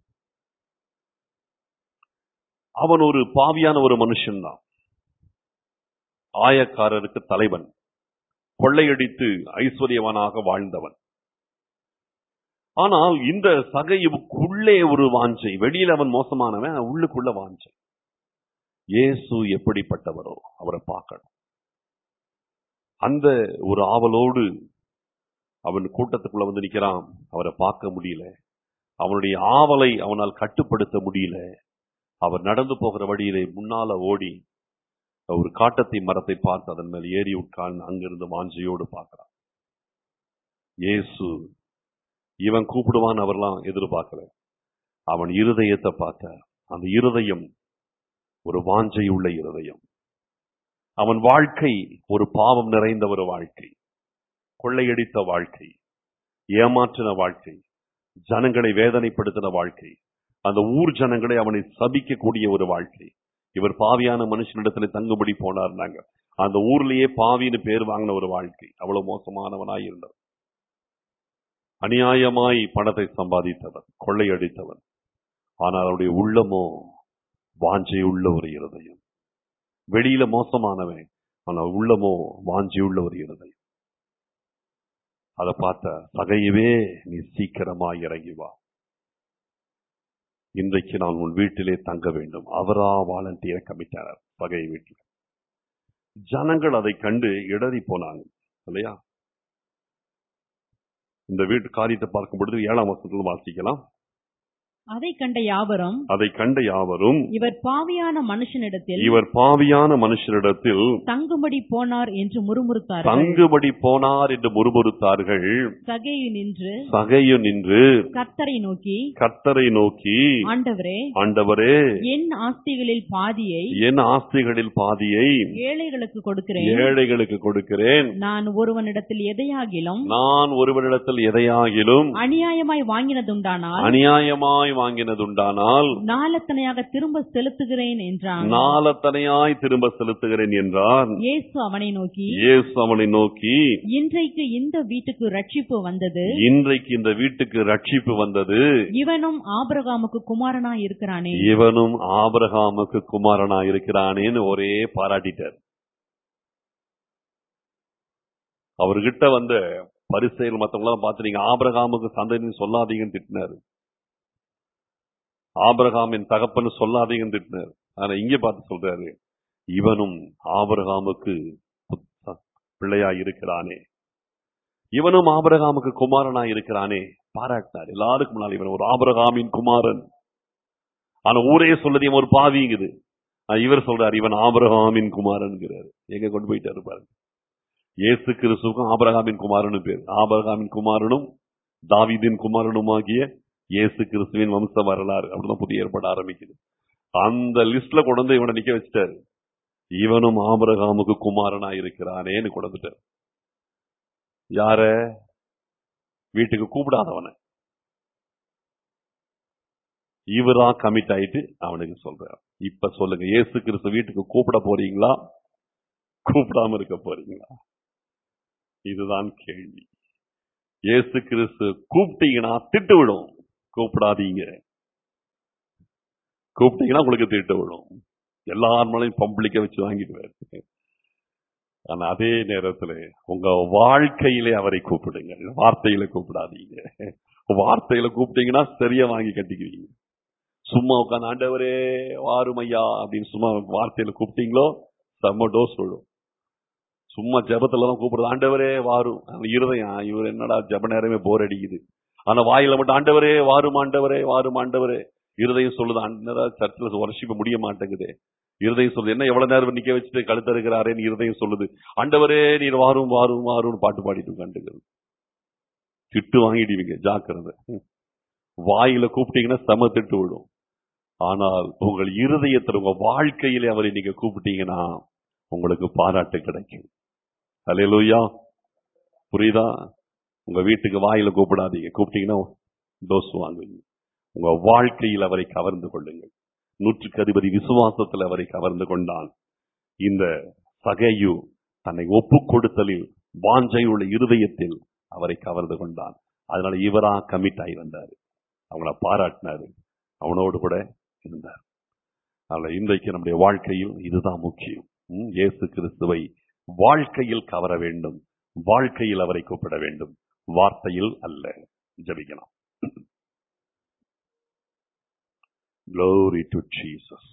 [SPEAKER 1] அவன் ஒரு பாவியான ஒரு மனுஷன் தான் ஆயக்காரருக்கு தலைவன் கொள்ளையடித்து ஐஸ்வர்யவனாக வாழ்ந்தவன் ஆனால் இந்த சகையுக்குள்ளே ஒரு வாஞ்சை வெளியில அவன் மோசமானவன் உள்ளுக்குள்ள வாஞ்சை இயேசு எப்படிப்பட்டவரோ அவரை பார்க்கணும் அந்த ஒரு ஆவலோடு அவன் கூட்டத்துக்குள்ள வந்து நிக்கிறான் அவரை பார்க்க முடியல அவனுடைய ஆவலை அவனால் கட்டுப்படுத்த முடியல அவர் நடந்து போகிற வழியிலே முன்னால ஓடி ஒரு காட்டத்தை மரத்தை பார்த்து அதன் மேல் ஏறி உட்கார்ந்து அங்கிருந்து வாஞ்சையோடு பார்க்கிறான் இயேசு இவன் கூப்பிடுவான் அவர்லாம் எதிர்பார்க்கல அவன் இருதயத்தை பார்த்த அந்த இருதயம் ஒரு வாஞ்சை உள்ள இருதயம் அவன் வாழ்க்கை ஒரு பாவம் நிறைந்த ஒரு வாழ்க்கை கொள்ளையடித்த வாழ்க்கை ஏமாற்றின வாழ்க்கை ஜனங்களை வேதனைப்படுத்தின வாழ்க்கை அந்த ஊர் ஜனங்களை அவனை சபிக்கக்கூடிய ஒரு வாழ்க்கை இவர் பாவியான மனுஷனிடத்துல தங்குபடி போனார்னாங்க அந்த ஊர்லயே பாவின்னு பேர் வாங்கின ஒரு வாழ்க்கை அவ்வளவு மோசமானவனாய் இருந்தார் அநியாயமாய் பணத்தை சம்பாதித்தவன் கொள்ளையடித்தவன் ஆனால் அவருடைய உள்ளமோ வாஞ்சை உள்ள ஒரு இருதயம் வெளியில மோசமானவன் ஆனால் உள்ளமோ வாஞ்சி உள்ள ஒரு இருதயம் அதை பார்த்த சகையவே நீ சீக்கிரமா இறங்கி வா இன்றைக்கு நான் உன் வீட்டிலே தங்க வேண்டும் அவரா வாலண்டியர் கமிட்டார் பகை வீட்டில் ஜனங்கள் அதை கண்டு இடறி போனாங்க இல்லையா இந்த வீட்டு காரியத்தை பார்க்கும் பொழுது ஏழாம் வருஷத்துல வாசிக்கலாம்
[SPEAKER 2] அதை கண்ட யாவரும்
[SPEAKER 1] அதை கண்ட யாவரும்
[SPEAKER 2] இவர் பாவியான மனுஷனிடத்தில்
[SPEAKER 1] இவர் பாவியான மனுஷரிடத்தில்
[SPEAKER 2] தங்கும்படி போனார் என்று முறுமுறுத்தார்கள்
[SPEAKER 1] தங்குபடி போனார் என்று முறுமுறுத்தார்கள்
[SPEAKER 2] சகேயு நின்று
[SPEAKER 1] சகையு நின்று
[SPEAKER 2] கர்த்தரை நோக்கி
[SPEAKER 1] கர்த்தரை நோக்கி
[SPEAKER 2] ஆண்டவரே
[SPEAKER 1] ஆண்டவரே
[SPEAKER 2] என் ஆஸ்திகளில் பாதியை
[SPEAKER 1] என் ஆஸ்திகளில் பாதியை
[SPEAKER 2] ஏழைகளுக்கு கொடுக்கிறேன்
[SPEAKER 1] ஏழைகளுக்கு கொடுக்கிறேன்
[SPEAKER 2] நான் ஒருவனிடத்தில் எதையாகிலும்
[SPEAKER 1] நான் ஒருவனிடத்தில் எதையாகிலும்
[SPEAKER 2] அநியாயமாய் வாங்கினதுண்டானால்
[SPEAKER 1] அநியாயமாய் வாங்கினதுண்டானால்
[SPEAKER 2] நாளத்தனையாக திரும்ப செலுத்துகிறேன் என்றான்
[SPEAKER 1] நாளத்தனையாய் திரும்ப செலுத்துகிறேன் என்றார்
[SPEAKER 2] இயேசு அவனை நோக்கி
[SPEAKER 1] இயேசு அவனை நோக்கி
[SPEAKER 2] இன்றைக்கு இந்த வீட்டுக்கு ரட்சிப்பு வந்தது
[SPEAKER 1] இன்றைக்கு இந்த வீட்டுக்கு ரட்சிப்பு வந்தது
[SPEAKER 2] இவனும் ஆபிரகாமுக்கு குமாரனா இருக்கிறானே
[SPEAKER 1] இவனும் ஆபிரகாமுக்கு குமாரனா இருக்கிறானேன்னு ஒரே பாராட்டிட்டார் அவர்கிட்ட வந்த பரிசெயல் மத்தவங்களாம் பார்த்து நீங்க ஆபிரகாமுக்கு சந்ததின்னு சொல்லாதீங்கன்னு திட்டினாரு ஆபிரகாமின் தகப்பன்னு சொல்லாதீங்கன்னு திட்டினார் ஆனா இங்க பார்த்து சொல்றாரு இவனும் ஆபிரகாமுக்கு புத்த- பிள்ளையா இருக்கிறானே இவனும் ஆபிரகாமுக்கு குமாரனா இருக்கிறானே பாராட்டினார் எல்லாருக்கும் முன்னால் இவன் ஒரு ஆபிரகாமின் குமாரன் ஆனா ஊரே சொல்லுது இவன் ஒரு பாவிங்குது ஆனா இவர் சொல்றாரு இவன் ஆபிரகாமின் குமாரன்கிறாரு எங்க கொண்டு போயிட்டாரு பாருங்க இயேசு கிறிஸ்துவுக்கும் ஆபிரகாமின் குமாரனு பேர் ஆபிரகாமின் குமாரனும் தாவீதின் குமாரனுமாகிய இயேசு கிறிஸ்துவின் வம்ச வரலாறு அப்படிதான் புதிய ஏற்பாடு ஆரம்பிக்குது அந்த லிஸ்ட்ல கொண்டு வந்து இவனை நிக்க வச்சுட்டாரு இவனும் ஆபிரகாமுக்கு குமாரனா இருக்கிறானேன்னு கொண்டு வந்துட்டாரு யார வீட்டுக்கு கூப்பிடாதவனை இவரா கமிட் ஆயிட்டு அவனுக்கு சொல்றார் இப்ப சொல்லுங்க இயேசு கிறிஸ்து வீட்டுக்கு கூப்பிட போறீங்களா கூப்பிடாம இருக்க போறீங்களா இதுதான் கேள்வி இயேசு கிறிஸ்து கூப்பிட்டீங்கன்னா திட்டு விடும் கூப்பிடாதீங்க கூப்பிட்டீங்கன்னா உங்களுக்கு திட்டு விடும் எல்லார் மேலையும் பப்ளிக்க வச்சு வாங்கிடுவாரு ஆனா அதே நேரத்துல உங்க வாழ்க்கையிலே அவரை கூப்பிடுங்க வார்த்தையில கூப்பிடாதீங்க வார்த்தையில கூப்பிட்டீங்கன்னா சரியா வாங்கி கட்டிக்குவீங்க சும்மா உட்காந்து ஆண்டவரே வாரும் ஐயா அப்படின்னு சும்மா வார்த்தையில கூப்பிட்டீங்களோ செம்ம டோஸ் விடும் சும்மா ஜெபத்துல தான் கூப்பிடுறது ஆண்டவரே வாரும் அந்த இருதயம் இவர் என்னடா ஜெப நேரமே போர் அடிக்குது ஆனா வாயில மட்டும் ஆண்டவரே வாரும் ஆண்டவரே வாரும் ஆண்டவரே இருதயம் சொல்லுது ஆண்டவரா சர்ச்சில் வருஷிப்ப முடிய மாட்டேங்குது இருதயம் சொல்லுது என்ன எவ்வளவு நேரம் நிக்க வச்சுட்டு கழுத்து இருக்கிறாரேன்னு இருதயம் சொல்லுது ஆண்டவரே நீர் வாரும் வாரும் வாரும்னு பாட்டு பாடிட்டு உட்காந்துக்கிறது திட்டு வாங்கிடுவீங்க ஜாக்கிரதை வாயில கூப்பிட்டீங்கன்னா செம திட்டு விடும் ஆனால் உங்கள் இருதயத்தில் உங்க வாழ்க்கையிலே அவரை நீங்க கூப்பிட்டீங்கன்னா உங்களுக்கு பாராட்டு கிடைக்கும் அலையலூயா புரியுதா உங்க வீட்டுக்கு வாயில கூப்பிடாதீங்க கூப்பிட்டீங்கன்னா டோஸ் வாங்குவீங்க உங்க வாழ்க்கையில் அவரை கவர்ந்து கொள்ளுங்கள் நூற்றுக்கு அதிபதி விசுவாசத்தில் அவரை கவர்ந்து கொண்டான் இந்த சகையு தன்னை ஒப்பு கொடுத்தலில் வாஞ்சை உள்ள இருதயத்தில் அவரை கவர்ந்து கொண்டான் அதனால இவரா கமிட் ஆகி வந்தாரு அவங்கள பாராட்டினாரு அவனோடு கூட இருந்தார் அதனால இன்றைக்கு நம்முடைய வாழ்க்கையில் இதுதான் முக்கியம் ம், இயேசு கிறிஸ்துவை வாழ்க்கையில் கவர வேண்டும் வாழ்க்கையில் அவரை கூப்பிட வேண்டும் வார்த்தையில் அல்ல ஜபிக்கலாம் Glory to Jesus.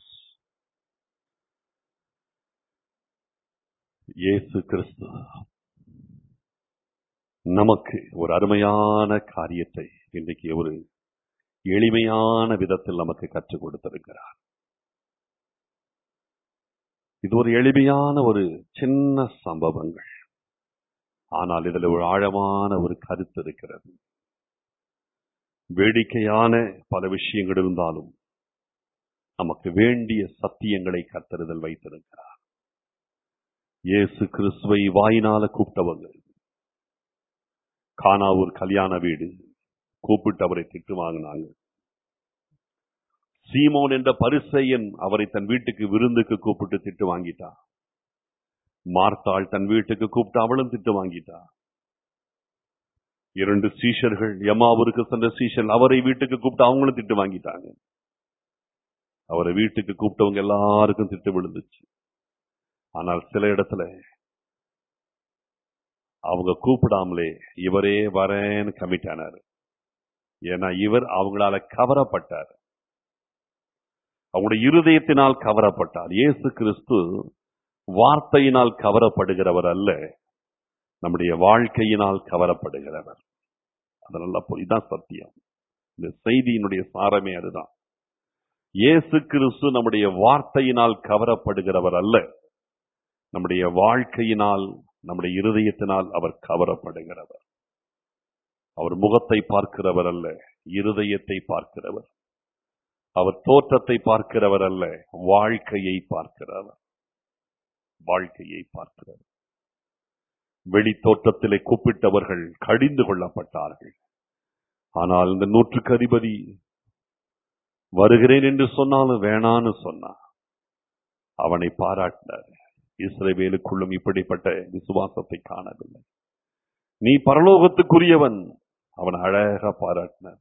[SPEAKER 1] இயேசு கிறிஸ்து நமக்கு ஒரு அருமையான காரியத்தை இன்றைக்கு ஒரு எளிமையான விதத்தில் நமக்கு கற்றுக் கொடுத்திருக்கிறார் இது ஒரு எளிமையான ஒரு சின்ன சம்பவங்கள் ஆனால் இதில் ஒரு ஆழமான ஒரு கருத்து இருக்கிறது வேடிக்கையான பல விஷயங்கள் இருந்தாலும் நமக்கு வேண்டிய சத்தியங்களை கத்தறுதல் வைத்திருக்கிறார் இயேசு கிறிஸ்துவை வாயினால கூப்பிட்டவங்க கானாவூர் கல்யாண வீடு கூப்பிட்டு அவரை திட்டு வாங்கினாங்க சீமோன் என்ற பரிசையன் அவரை தன் வீட்டுக்கு விருந்துக்கு கூப்பிட்டு திட்டு வாங்கிட்டா மார்த்தாள் தன் வீட்டுக்கு கூப்பிட்டு அவளும் திட்டு வாங்கிட்டா இரண்டு சீஷர்கள் எமாவூருக்கு சென்ற சீஷர் அவரை வீட்டுக்கு கூப்பிட்டு அவங்களும் திட்டு வாங்கிட்டாங்க அவரை வீட்டுக்கு கூப்பிட்டவங்க எல்லாருக்கும் திட்டு விழுந்துச்சு ஆனால் சில இடத்துல அவங்க கூப்பிடாமலே இவரே வரேன்னு கமிட் ஆனாரு ஏன்னா இவர் அவங்களால கவரப்பட்டார் அவங்களுடைய இருதயத்தினால் கவரப்பட்டார் இயேசு கிறிஸ்து வார்த்தையினால் கவரப்படுகிறவர் அல்ல நம்முடைய வாழ்க்கையினால் கவரப்படுகிறவர் அதனால இதுதான் சத்தியம் இந்த செய்தியினுடைய சாரமே அதுதான் இயேசு கிறிஸ்து நம்முடைய வார்த்தையினால் கவரப்படுகிறவர் அல்ல நம்முடைய வாழ்க்கையினால் நம்முடைய இருதயத்தினால் அவர் கவரப்படுகிறவர் அவர் முகத்தை பார்க்கிறவர் அல்ல இருதயத்தை பார்க்கிறவர் அவர் தோற்றத்தை பார்க்கிறவர் அல்ல வாழ்க்கையை பார்க்கிறவர் வாழ்க்கையை பார்க்கிறவர் வெளி தோற்றத்திலே கூப்பிட்டவர்கள் கடிந்து கொள்ளப்பட்டார்கள் ஆனால் இந்த நூற்றுக்கு அதிபதி வருகிறேன் என்று சொன்னாலும் வேணான்னு சொன்னான் அவனை பாராட்டினார் இஸ்ரவேலுக்குள்ளும் இப்படிப்பட்ட விசுவாசத்தை காணவில்லை நீ பரலோகத்துக்குரியவன் அவன் அழகா பாராட்டினார்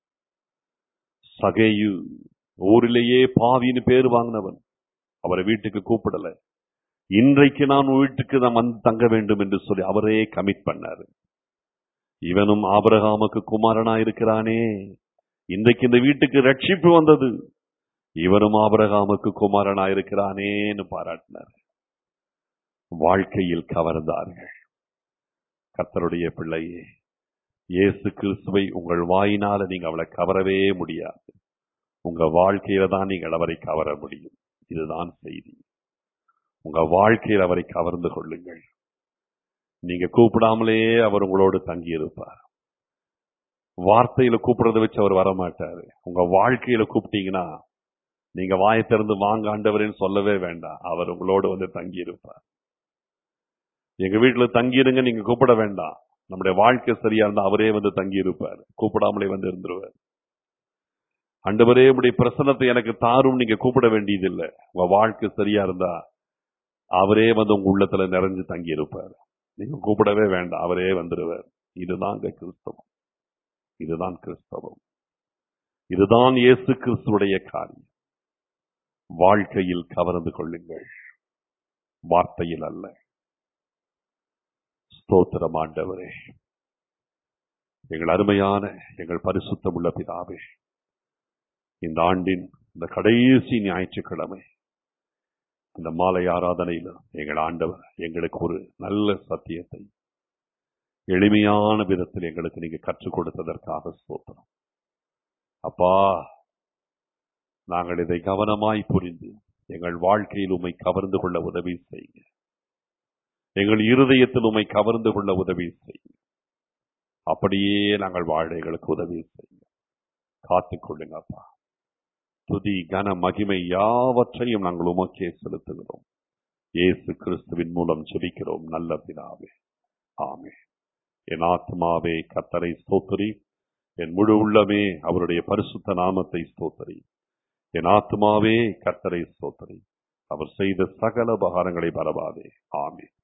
[SPEAKER 1] சகேயு ஊரிலேயே பாவின்னு பேர் வாங்கினவன் அவரை வீட்டுக்கு கூப்பிடல இன்றைக்கு நான் உன் வீட்டுக்கு நான் வந்து தங்க வேண்டும் என்று சொல்லி அவரே கமிட் பண்ணாரு இவனும் ஆபரகாமுக்கு குமாரனா இருக்கிறானே இன்றைக்கு இந்த வீட்டுக்கு ரட்சிப்பு வந்தது இவனும் ஆபரகாமுக்கு குமாரனா இருக்கிறானேன்னு பாராட்டினார் வாழ்க்கையில் கவர்ந்தார்கள் கர்த்தருடைய பிள்ளையே இயேசு கிறிஸ்துவை உங்கள் வாயினால நீங்க அவளை கவரவே முடியாது உங்க வாழ்க்கையில தான் நீங்கள் அவரை கவர முடியும் இதுதான் செய்தி உங்க வாழ்க்கையில் அவரை கவர்ந்து கொள்ளுங்கள் நீங்க கூப்பிடாமலே அவர் உங்களோடு தங்கி இருப்பார் வார்த்தையில கூப்பிடுறத வச்சு அவர் வரமாட்டாரு உங்க வாழ்க்கையில கூப்பிட்டீங்கன்னா நீங்க வாயை திறந்து வாங்க ஆண்டவரேன்னு சொல்லவே வேண்டாம் அவர் உங்களோடு வந்து தங்கி இருப்பார் எங்க வீட்டுல தங்கிருங்க நீங்க கூப்பிட வேண்டாம் நம்முடைய வாழ்க்கை சரியா இருந்தா அவரே வந்து தங்கி இருப்பார் கூப்பிடாமலே வந்து இருந்துருவார் ஆண்டவரே உடைய பிரசனத்தை எனக்கு தாரும் நீங்க கூப்பிட வேண்டியது இல்லை உங்க வாழ்க்கை சரியா இருந்தா அவரே வந்து உங்க உள்ளத்துல நிறைஞ்சு தங்கி இருப்பார் நீங்க கூப்பிடவே வேண்டாம் அவரே வந்துருவார் இதுதான் கிறிஸ்தவம் இதுதான் கிறிஸ்தவம் இதுதான் இயேசு கிறிஸ்துடைய காரியம் வாழ்க்கையில் கவர்ந்து கொள்ளுங்கள் வார்த்தையில் அல்ல ஸ்தோத்திரம் ஆண்டவரே எங்கள் அருமையான எங்கள் பரிசுத்தம் உள்ள பிதாவே இந்த ஆண்டின் இந்த கடைசி ஞாயிற்றுக்கிழமை இந்த மாலை ஆராதனையில் எங்கள் ஆண்டவர் எங்களுக்கு ஒரு நல்ல சத்தியத்தை எளிமையான விதத்தில் எங்களுக்கு நீங்க கற்றுக் கொடுத்ததற்காக ஸ்தோத்திரம் அப்பா நாங்கள் இதை கவனமாய் புரிந்து எங்கள் வாழ்க்கையில் உம்மை கவர்ந்து கொள்ள உதவி செய்யுங்க எங்கள் இருதயத்தில் உம்மை கவர்ந்து கொள்ள உதவி செய்யுங்க அப்படியே நாங்கள் வாழ எங்களுக்கு உதவி செய்யுங்க காத்துக்கொள்ளுங்க அப்பா துதி கன மகிமை யாவற்றையும் நாங்கள் உமக்கே செலுத்துகிறோம் இயேசு கிறிஸ்துவின் மூலம் ஜெபிக்கிறோம் நல்ல பிதாவே ஆமே என் ஆத்மாவே கத்தரை ஸ்தோத்திரி என் முழு உள்ளமே அவருடைய பரிசுத்த நாமத்தை ஸ்தோத்திரி என் ஆத்மாவே கத்தரை ஸ்தோத்திரி அவர் செய்த சகல உபகாரங்களை பரவாதே ஆமே